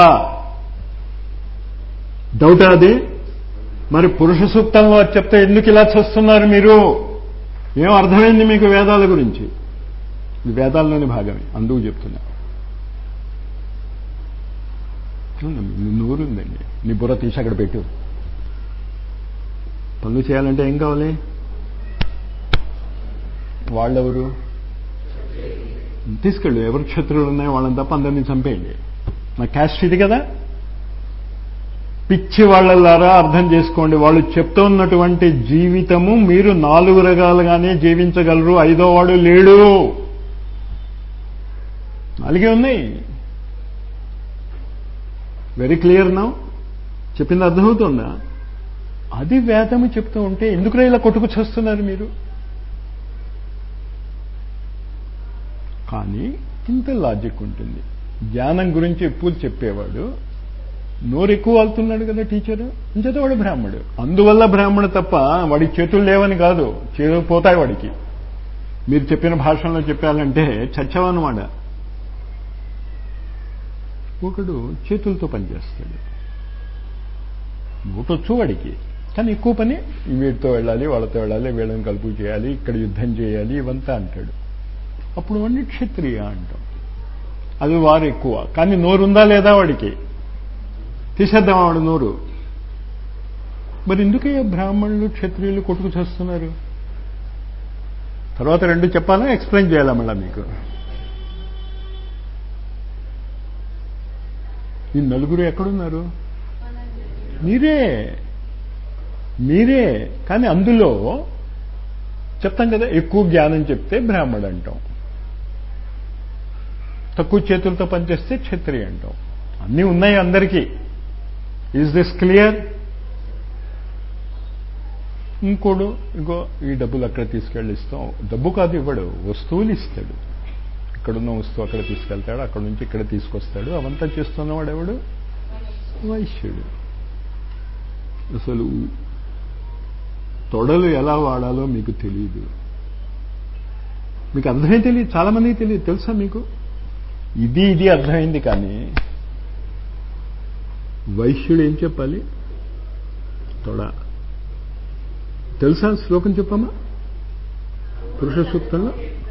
A: డౌటా అది మరి పురుష సూక్తంలో చెప్తే ఎందుకు ఇలా చేస్తున్నారు మీరు ఏం అర్థమైంది మీకు వేదాల గురించి ఇది వేదాల్లోని భాగమే అందుకు చెప్తున్నా నూరుందండి నీ బుర్ర తీసి అక్కడ పెట్టు పనులు చేయాలంటే ఏం కావాలి వాళ్ళెవరు తీసుకెళ్ళు ఎవరు క్షత్రులు ఉన్నాయో వాళ్ళని తప్ప అందరినీ చంపేయండి నా క్యాస్ట్ ఇది కదా పిచ్చి వాళ్ళలారా అర్థం చేసుకోండి వాళ్ళు చెప్తూ ఉన్నటువంటి జీవితము మీరు నాలుగు రకాలుగానే జీవించగలరు ఐదో వాడు లేడు నాలుగే ఉన్నాయి వెరీ క్లియర్ నా చెప్పింది అర్థమవుతుందా అది వేదము చెప్తూ ఉంటే ఎందుకురా ఇలా కొట్టుకు చేస్తున్నారు మీరు కానీ ఇంత లాజిక్ ఉంటుంది జ్ఞానం గురించి ఎప్పుడు చెప్పేవాడు నోరు ఎక్కువ వాళ్తున్నాడు కదా టీచరు ఇంచేత వాడు బ్రాహ్మడు అందువల్ల బ్రాహ్మడు తప్ప వాడికి చేతులు లేవని కాదు చేతులు పోతాయి వాడికి మీరు చెప్పిన భాషలో చెప్పాలంటే చచ్చవన్నమాట ఒకడు చేతులతో పనిచేస్తాడు నోటొచ్చు వాడికి కానీ ఎక్కువ పని వీటితో వెళ్ళాలి వాళ్ళతో వెళ్ళాలి వీళ్ళని కలుపు చేయాలి ఇక్కడ యుద్ధం చేయాలి ఇవంతా అంటాడు అప్పుడు వాడిని క్షత్రియ అంటాం అది వారు ఎక్కువ కానీ నోరుందా లేదా వాడికి తీసేద్దాం వాడు నోరు మరి ఎందుకే బ్రాహ్మణులు క్షత్రియులు కొట్టుకు చేస్తున్నారు తర్వాత రెండు చెప్పాలా ఎక్స్ప్లెయిన్ చేయాలా మళ్ళా మీకు ఈ నలుగురు ఎక్కడున్నారు మీరే మీరే కానీ అందులో చెప్తాం కదా ఎక్కువ జ్ఞానం చెప్తే బ్రాహ్మడు అంటాం తక్కువ చేతులతో పనిచేస్తే క్షత్రియ అంటాం అన్నీ ఉన్నాయి అందరికీ ఈజ్ దిస్ క్లియర్ ఇంకోడు ఇంకో ఈ డబ్బులు అక్కడ తీసుకెళ్ళి ఇస్తాం డబ్బు కాదు ఇవ్వడు వస్తువులు ఇస్తాడు ఇక్కడున్న వస్తువు అక్కడ తీసుకెళ్తాడు అక్కడ నుంచి ఇక్కడ తీసుకొస్తాడు అవంతా చేస్తున్నవాడు ఎవడు వైశ్యుడు అసలు తొడలు ఎలా వాడాలో మీకు తెలియదు మీకు అర్థమే తెలియదు చాలా మందికి తెలియదు తెలుసా మీకు ఇది ఇది అర్థమైంది కానీ వైశ్యుడు ఏం చెప్పాలి తొడ తెలుసా శ్లోకం చెప్పమ్మా పురుష సూక్తంలో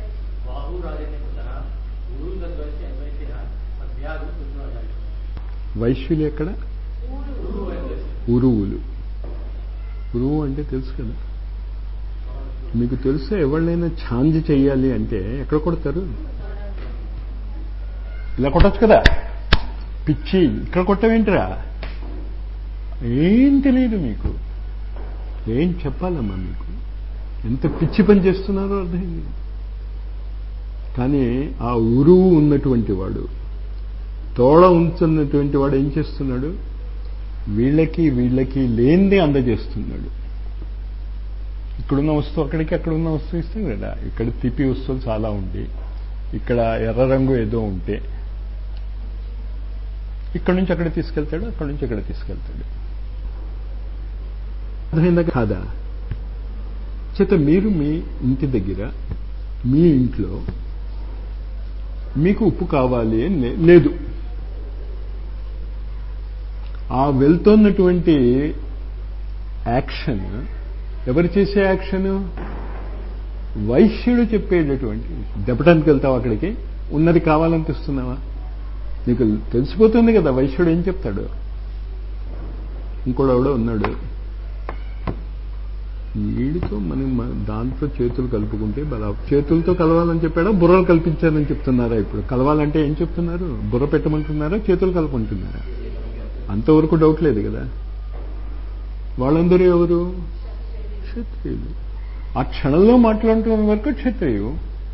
A: వైశ్యులు ఎక్కడ ఉరువులు ఉరువు అంటే తెలుసు కదా మీకు తెలుసు ఎవరినైనా ఛాంజ్ చెయ్యాలి అంటే ఎక్కడ కొడతారు ఇలా కొట్టచ్చు కదా పిచ్చి ఇక్కడ కొట్టవేంటిరా ఏం తెలియదు మీకు ఏం చెప్పాలమ్మా మీకు ఎంత పిచ్చి పని చేస్తున్నారో అర్థమైంది కానీ ఆ ఉరువు ఉన్నటువంటి వాడు తోడ ఉంచున్నటువంటి వాడు ఏం చేస్తున్నాడు వీళ్ళకి వీళ్ళకి లేనిదే అందజేస్తున్నాడు ఇక్కడున్న వస్తువు అక్కడికి అక్కడ ఉన్న వస్తువు ఇస్తాం కదా ఇక్కడ తిప్పి వస్తువులు చాలా ఉండి ఇక్కడ ఎర్ర రంగు ఏదో ఉంటే ఇక్కడ నుంచి అక్కడ తీసుకెళ్తాడు అక్కడ నుంచి అక్కడ తీసుకెళ్తాడు అర్థమైందా కాదా చేత మీరు మీ ఇంటి దగ్గర మీ ఇంట్లో మీకు ఉప్పు కావాలి అని లేదు ఆ వెళ్తున్నటువంటి యాక్షన్ ఎవరు చేసే యాక్షన్ వైశ్యుడు చెప్పేటటువంటి దెబ్బటానికి వెళ్తావు అక్కడికి ఉన్నది కావాలనిపిస్తున్నావా నీకు తెలిసిపోతుంది కదా వైశ్యుడు ఏం చెప్తాడు ఇంకోడెవడో ఉన్నాడు వీడితో మనం దాంట్లో చేతులు కలుపుకుంటే బల చేతులతో కలవాలని చెప్పాడా బుర్రలు కల్పించారని చెప్తున్నారా ఇప్పుడు కలవాలంటే ఏం చెప్తున్నారు బుర్ర పెట్టమంటున్నారా చేతులు కలుపుకుంటున్నారా అంతవరకు డౌట్ లేదు కదా వాళ్ళందరూ ఎవరు క్షత్రియులు ఆ క్షణంలో మాట్లాడుతున్న వరకు క్షత్రియు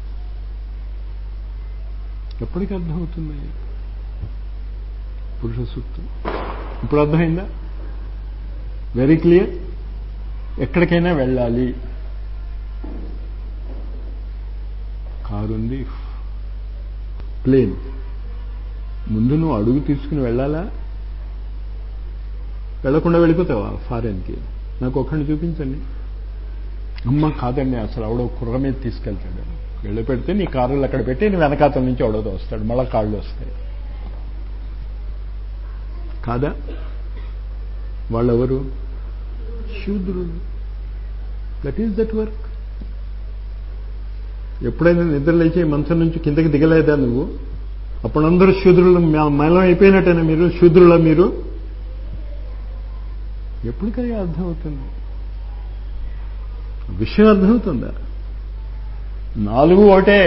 A: ఎప్పటికి అర్థమవుతుంది పురుష సూక్తం ఇప్పుడు అర్థమైందా వెరీ క్లియర్ ఎక్కడికైనా వెళ్ళాలి కారు ఉంది ప్లేన్ ముందు నువ్వు అడుగు తీసుకుని వెళ్ళాలా వెళ్లకుండా వెళ్ళిపోతావా ఫారెన్కి నాకు ఒక్కడిని చూపించండి అమ్మ కాదండి అసలు ఆవిడ కుర్ర మీద తీసుకెళ్తాడు వెళ్ళి పెడితే నీ కారులు అక్కడ పెట్టి నీ వెనకాతల నుంచి అవడదో వస్తాడు మళ్ళా కాళ్ళు వస్తాయి కాదా వాళ్ళెవరు శూద్రులు దట్ ఈస్ దట్ వర్క్ ఎప్పుడైనా నిద్ర లేచి మంచం నుంచి కిందకి దిగలేదా నువ్వు అప్పుడందరూ శూద్రులు మలం అయిపోయినట్టేనా మీరు శూద్రుల మీరు ఎప్పటికైనా అర్థమవుతుంది విషయం అర్థమవుతుందా నాలుగు ఒకటే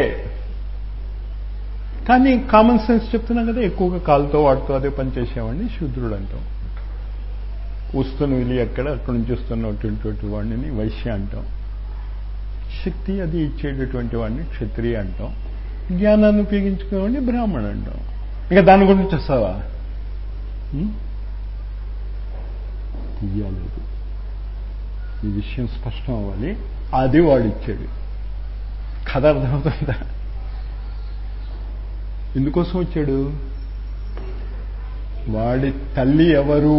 A: కానీ కామన్ సెన్స్ చెప్తున్నాం కదా ఎక్కువగా కాలుతో వాటితో అదే పని చేసేవాడిని శూద్రుడు అంటాం వస్తున్న విలి ఎక్కడ అక్కడి నుంచి వస్తున్నటువంటి వాడిని వైశ్య అంటాం శక్తి అది ఇచ్చేటటువంటి వాడిని క్షత్రియ అంటాం జ్ఞానాన్ని ఉపయోగించుకునేవాడిని బ్రాహ్మణ అంటాం ఇంకా దాని గురించి వస్తావా తీయాలేదు ఈ విషయం స్పష్టం అవ్వాలి అది వాడు ఇచ్చాడు కథ అర్థమవుతుందా ఎందుకోసం వచ్చాడు వాడి తల్లి ఎవరు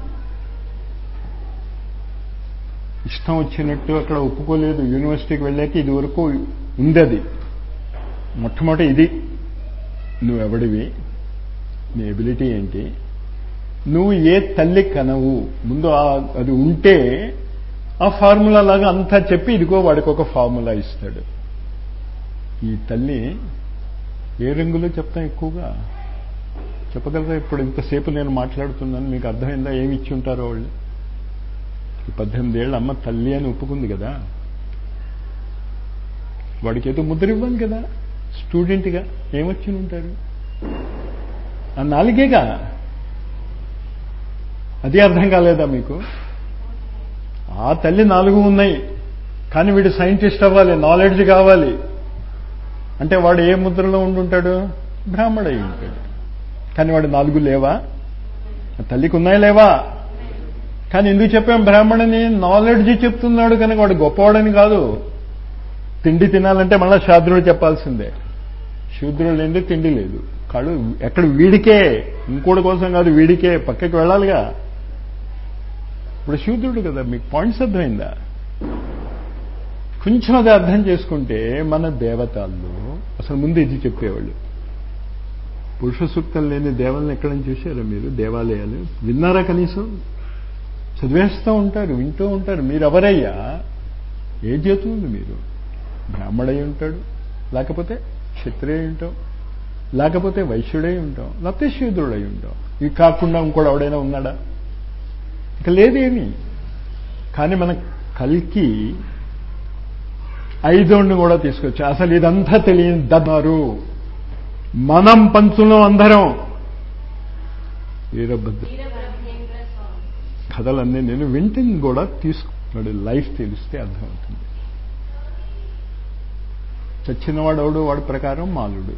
A: ఇష్టం వచ్చినట్టు అక్కడ ఒప్పుకోలేదు యూనివర్సిటీకి వెళ్ళాక ఇది వరకు ఉంది అది మొట్టమొదటి ఇది నువ్వెవడివి నీ ఎబిలిటీ ఏంటి నువ్వు ఏ తల్లి కనవు ముందు అది ఉంటే ఆ ఫార్ములా లాగా అంతా చెప్పి ఇదిగో వాడికి ఒక ఫార్ములా ఇస్తాడు ఈ తల్లి ఏ రంగులో చెప్తాం ఎక్కువగా చెప్పగలరా ఇప్పుడు ఇంతసేపు నేను మాట్లాడుతున్నాను మీకు అర్థమైందా ఏమి ఇచ్చి ఉంటారో వాళ్ళు ఈ పద్దెనిమిది ఏళ్ళ అమ్మ తల్లి అని ఒప్పుకుంది కదా వాడికి ఏదో ముద్ర ఇవ్వాలి కదా స్టూడెంట్గా ఏమొచ్చి ఉంటారు ఆ నాలుగేగా అది అర్థం కాలేదా మీకు ఆ తల్లి నాలుగు ఉన్నాయి కానీ వీడు సైంటిస్ట్ అవ్వాలి నాలెడ్జ్ కావాలి అంటే వాడు ఏ ముద్రలో ఉండుంటాడు బ్రాహ్మడు అయి ఉంటాడు కానీ వాడు నాలుగు లేవా తల్లికి ఉన్నాయా లేవా కానీ ఎందుకు చెప్పాం బ్రాహ్మణని నాలెడ్జ్ చెప్తున్నాడు కనుక వాడు గొప్పవాడని కాదు తిండి తినాలంటే మళ్ళా శాద్రుడు చెప్పాల్సిందే శూద్రుడు లేనిదే తిండి లేదు కాడు ఎక్కడ వీడికే ఇంకోటి కోసం కాదు వీడికే పక్కకి వెళ్ళాలిగా ఇప్పుడు శూద్రుడు కదా మీకు పాయింట్స్ అర్థమైందా కొంచెం అది అర్థం చేసుకుంటే మన దేవతల్లో అసలు ముందు ఇది చెప్పేవాళ్ళు పురుష సూక్తం లేని దేవాలను ఎక్కడని చూశారా మీరు దేవాలయాలు విన్నారా కనీసం చదివేస్తూ ఉంటారు వింటూ ఉంటారు మీరు ఎవరయ్యా ఏ జాతి ఉంది మీరు బ్రాహ్మడై ఉంటాడు లేకపోతే క్షత్రియ ఉంటాం లేకపోతే వైశ్యుడై ఉంటాం లేకపోతే శూద్రుడై ఉంటాం ఇవి కాకుండా ఇంకోటి ఎవడైనా ఉన్నాడా ఇక లేదేమి కానీ మన కల్కి ఐదోడిని కూడా తీసుకొచ్చి అసలు ఇదంతా తెలియని దన్నారు మనం పంచులో అందరం వీరభద్ర కథలన్నీ నేను వింటిని కూడా తీసుకున్నాడు లైఫ్ తెలిస్తే అర్థమవుతుంది చచ్చినవాడవుడు వాడి ప్రకారం మాలుడు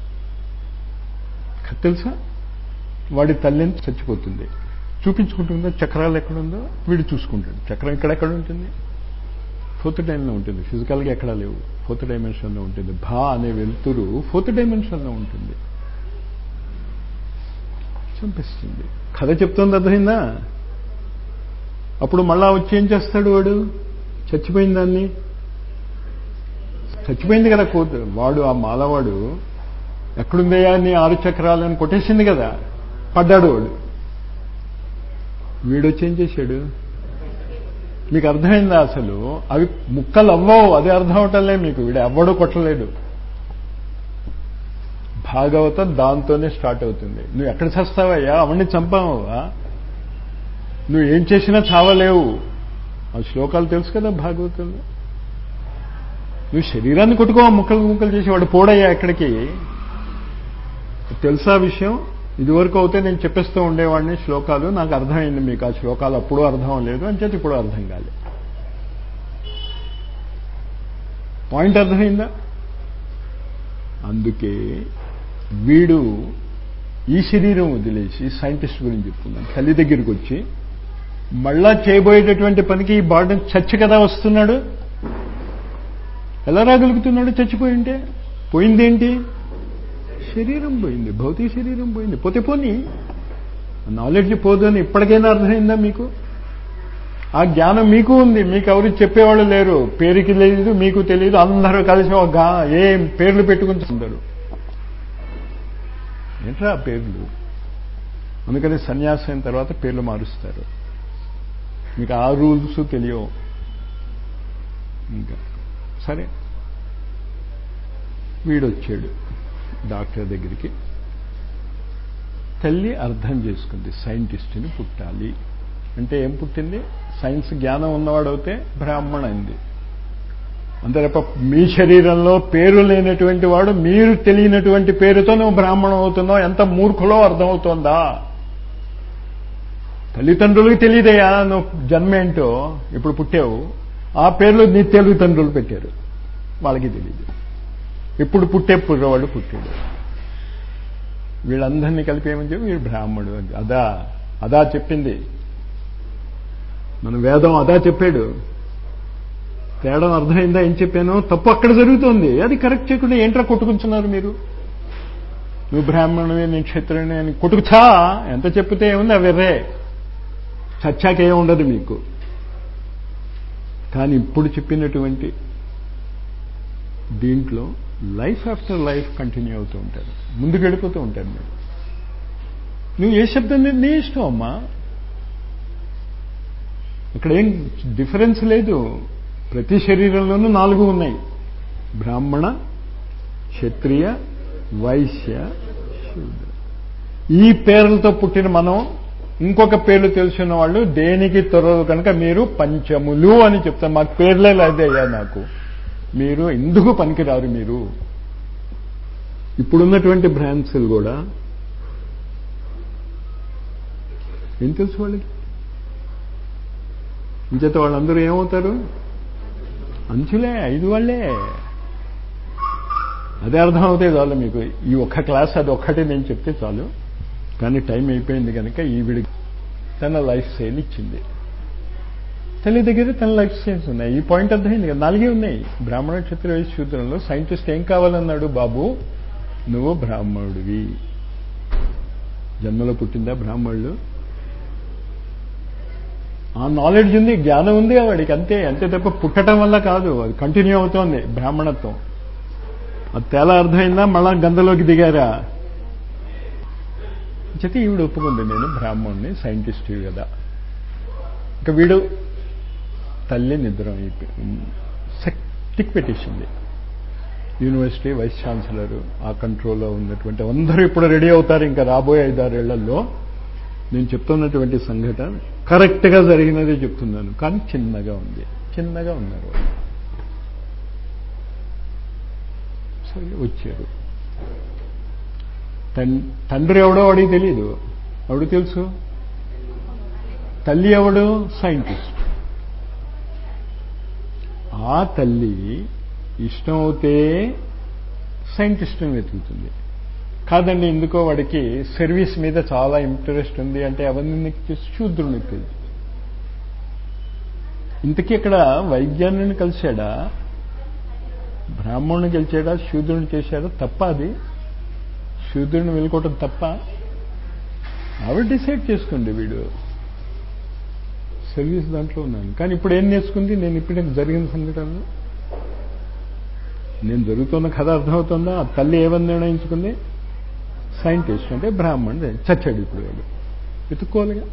A: తెలుసా వాడి తల్లిని చచ్చిపోతుంది చూపించుకుంటుందో చక్రాలు ఎక్కడుందో వీడు చూసుకుంటాడు చక్రం ఇక్కడెక్కడ ఉంటుంది ఫోర్త్ డైమెన్షన్లో ఉంటుంది ఫిజికల్గా ఎక్కడా లేవు ఫోర్త్ డైమెన్షన్లో ఉంటుంది భా అనే వెలుతురు ఫోర్త్ డైమెన్షన్లో ఉంటుంది చంపిస్తుంది కథ చెప్తుంది అర్థమైందా అప్పుడు మళ్ళా వచ్చి ఏం చేస్తాడు వాడు చచ్చిపోయిన దాన్ని చచ్చిపోయింది కదా కోతు వాడు ఆ మాలవాడు ఎక్కడుందయ్యా నీ ఆరు చక్రాలను కొట్టేసింది కదా పడ్డాడు వాడు వీడొచ్చి ఏం చేశాడు మీకు అర్థమైందా అసలు అవి ముక్కలు అవ్వవు అదే అర్థం అవటంలే మీకు వీడు ఎవ్వడూ కొట్టలేడు భాగవతం దాంతోనే స్టార్ట్ అవుతుంది నువ్వు ఎక్కడ చస్తావయ్యా అవన్నీ చంపావా నువ్వు ఏం చేసినా చావలేవు ఆ శ్లోకాలు తెలుసు కదా భాగవతంలో నువ్వు శరీరాన్ని కొట్టుకో ముక్కలు ముక్కలు చేసి వాడు పోడయ్యా ఎక్కడికి తెలుసా విషయం ఇదివరకు అయితే నేను చెప్పేస్తూ ఉండేవాడిని శ్లోకాలు నాకు అర్థమైంది మీకు ఆ శ్లోకాలు అప్పుడు అర్థం లేదు అని చెప్పి ఇప్పుడు అర్థం కాలే పాయింట్ అర్థమైందా అందుకే వీడు ఈ శరీరం వదిలేసి సైంటిస్ట్ గురించి చెప్తున్నాను తల్లి దగ్గరికి వచ్చి మళ్ళా చేయబోయేటటువంటి పనికి ఈ బాడీ చచ్చి కదా వస్తున్నాడు ఎలా రాగలుగుతున్నాడు చచ్చిపోయి ఉంటే పోయిందేంటి శరీరం పోయింది భౌతిక శరీరం పోయింది పోతే పోని నాలెడ్జ్ పోదు అని ఇప్పటికైనా అర్థమైందా మీకు ఆ జ్ఞానం మీకు ఉంది మీకు ఎవరు చెప్పేవాళ్ళు లేరు పేరుకి లేదు మీకు తెలియదు అందరూ కలిసి ఒక ఏం పేర్లు పెట్టుకుంటున్నారు ఏంట్రా ఆ పేర్లు అందుకని సన్యాసం అయిన తర్వాత పేర్లు మారుస్తారు మీకు ఆ రూల్స్ తెలియవు ఇంకా సరే వీడొచ్చాడు డాక్టర్ దగ్గరికి తల్లి అర్థం చేసుకుంది సైంటిస్ట్ని పుట్టాలి అంటే ఏం పుట్టింది సైన్స్ జ్ఞానం ఉన్నవాడవుతే బ్రాహ్మణ అయింది అంతే తప్ప మీ శరీరంలో పేరు లేనటువంటి వాడు మీరు తెలియనటువంటి పేరుతో నువ్వు బ్రాహ్మణం అవుతున్నావు ఎంత మూర్ఖులో అర్థమవుతోందా తల్లిదండ్రులకి తెలియదయా నువ్వు జన్మేంటో ఇప్పుడు పుట్టావు ఆ పేర్లు నీ తల్లిదండ్రులు పెట్టారు వాళ్ళకి తెలియదు ఇప్పుడు పుట్టే పుర్రవాడు పుట్టాడు వీళ్ళందరినీ కలిపి ఏమని చెప్పి వీడు బ్రాహ్మడు అదా అదా చెప్పింది మన వేదం అదా చెప్పాడు తేడా అర్థమైందా ఏం చెప్పాను తప్పు అక్కడ జరుగుతోంది అది కరెక్ట్ చేయకుండా ఏంట్రా కొట్టుకుంటున్నారు మీరు నువ్వు బ్రాహ్మణువే నేను క్షత్రుని అని కొట్టుకుచా ఎంత చెప్తే ఏముంది అవిర్రే చచ్చాక ఏముండదు మీకు కానీ ఇప్పుడు చెప్పినటువంటి దీంట్లో లైఫ్ ఆఫ్టర్ లైఫ్ కంటిన్యూ అవుతూ ఉంటారు ముందుకు వెళ్ళిపోతూ ఉంటారు మీరు నువ్వు ఏ శబ్దం నీ ఇష్టం అమ్మా ఇక్కడ ఏం డిఫరెన్స్ లేదు ప్రతి శరీరంలోనూ నాలుగు ఉన్నాయి బ్రాహ్మణ క్షత్రియ వైశ్య శూద్ర ఈ పేర్లతో పుట్టిన మనం ఇంకొక పేర్లు తెలుసున్న వాళ్ళు దేనికి త్వరలు కనుక మీరు పంచములు అని చెప్తారు మాకు పేర్లే లేదయ్యా నాకు మీరు ఎందుకు పనికిరారు మీరు ఇప్పుడున్నటువంటి బ్రాండ్స్లు కూడా ఏం తెలుసు వాళ్ళకి ఇంచేత వాళ్ళందరూ ఏమవుతారు అంచులే ఐదు వాళ్ళే అదే అర్థం అవుతాయి చాలు మీకు ఈ ఒక్క క్లాస్ అది ఒక్కటే నేను చెప్తే చాలు కానీ టైం అయిపోయింది కనుక ఈవిడి తన లైఫ్ స్టైల్ ఇచ్చింది తల్లి దగ్గర తన లైఫ్ స్టైల్స్ ఉన్నాయి ఈ పాయింట్ అర్థమైంది కదా నాలుగే ఉన్నాయి బ్రాహ్మణ క్షత్రియ శూద్రంలో సైంటిస్ట్ ఏం కావాలన్నాడు బాబు నువ్వు బ్రాహ్మణుడివి జన్మలో పుట్టిందా బ్రాహ్మణుడు ఆ నాలెడ్జ్ ఉంది జ్ఞానం ఉంది వాడికి అంతే అంతే తప్ప పుట్టడం వల్ల కాదు అది కంటిన్యూ అవుతోంది బ్రాహ్మణత్వం అది తేలా అర్థమైందా మళ్ళా గంధలోకి దిగారా చెప్పి ఈవిడ ఒప్పుకుంది నేను బ్రాహ్మణ్ణి సైంటిస్ట్ కదా ఇక వీడు తల్లి నిద్ర అయిపోయి సెక్టిక్ పెట్టేసింది యూనివర్సిటీ వైస్ ఛాన్సలర్ ఆ కంట్రోల్లో ఉన్నటువంటి అందరూ ఇప్పుడు రెడీ అవుతారు ఇంకా రాబోయే ఐదారేళ్లలో నేను చెప్తున్నటువంటి సంఘటన కరెక్ట్గా జరిగినదే చెప్తున్నాను కానీ చిన్నగా ఉంది చిన్నగా ఉన్నారు సరే వచ్చారు తండ్రి ఎవడో వాడికి తెలియదు ఎవడు తెలుసు తల్లి ఎవడు సైంటిస్ట్ ఆ తల్లి ఇష్టం అవుతే సైంటిస్ట్ని వెతుకుతుంది కాదండి ఎందుకో వాడికి సర్వీస్ మీద చాలా ఇంట్రెస్ట్ ఉంది అంటే అవన్నీ శూద్రుని తెలుసు ఇంతకీ ఇక్కడ వైజ్ఞానుని కలిశాడా బ్రాహ్మణుని గెలిచాడా శూద్రుని చేశాడా తప్ప అది శూద్రుని వెళ్ళుకోవటం తప్ప ఆవిడ డిసైడ్ చేసుకోండి వీడు సర్వీస్ దాంట్లో ఉన్నాను కానీ ఇప్పుడు ఏం నేర్చుకుంది నేను ఇప్పుడే జరిగిన సంఘటనలో నేను జరుగుతున్న కథ అర్థమవుతుందా ఆ తల్లి ఏమని నిర్ణయించుకుంది సైంటిస్ట్ అంటే బ్రాహ్మణుడు చచ్చాడు ఇప్పుడు వాడు వెతుక్కోవాలిగా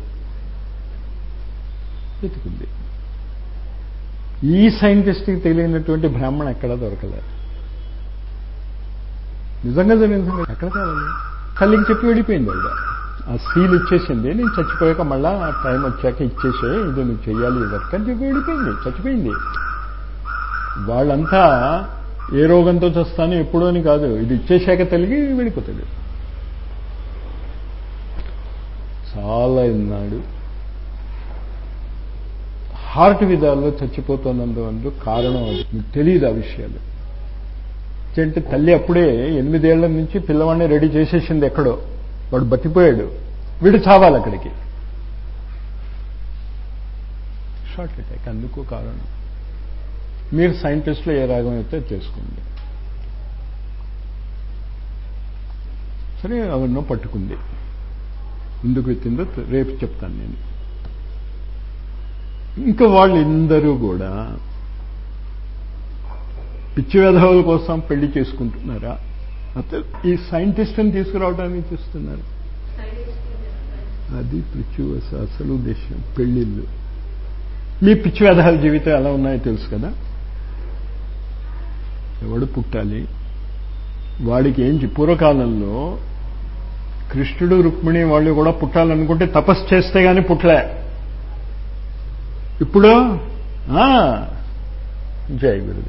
A: వెతుకుంది ఈ సైంటిస్ట్కి తెలియనటువంటి బ్రాహ్మణ ఎక్కడా దొరకలేదు నిజంగా జరిగిన సంగతి ఎక్కడ కావాలి తల్లికి చెప్పి వెళ్ళిపోయింది ఆవిడ ఆ సీల్ ఇచ్చేసింది నేను చచ్చిపోయాక మళ్ళా ఆ టైం వచ్చాక ఇచ్చేసే ఇది నువ్వు చెయ్యాలి వర్క్ అని చెప్పి వెళ్ళిపోయింది చచ్చిపోయింది వాళ్ళంతా ఏ రోగంతో చస్తాను ఎప్పుడో అని కాదు ఇది ఇచ్చేశాక తల్లికి వెళ్ళిపోతాడు చాలా ఉన్నాడు హార్ట్ విధాల్లో చచ్చిపోతున్నందువల్ల కారణం అది మీకు తెలియదు ఆ విషయాలు అంటే తల్లి అప్పుడే ఎనిమిదేళ్ల నుంచి పిల్లవాడిని రెడీ చేసేసింది ఎక్కడో వాడు బతిపోయాడు వీడు చావాలి అక్కడికి షార్ట్ అటాక్ అందుకు కారణం మీరు సైంటిస్టులు ఏ రాగం అయితే చేసుకోండి సరే అవన్నో పట్టుకుంది ఎందుకు ఎత్తిందో రేపు చెప్తాను నేను ఇంకా వాళ్ళందరూ కూడా పిచ్చి వెధవుల కోసం పెళ్లి చేసుకుంటున్నారా అసలు ఈ సైంటిస్ట్ని తీసుకురావడానికి చూస్తున్నారు అది పిచ్చి అసలు ఉద్దేశం పెళ్లిళ్ళు మీ పిచ్చి వెధవాల జీవితం ఎలా ఉన్నాయో తెలుసు కదా ఎవడు పుట్టాలి వాడికి ఏంటి పూర్వకాలంలో కృష్ణుడు రుక్మిణి వాళ్ళు కూడా పుట్టాలనుకుంటే తపస్సు చేస్తే గాని పుట్టలే ఇప్పుడు జై గురుదేవ్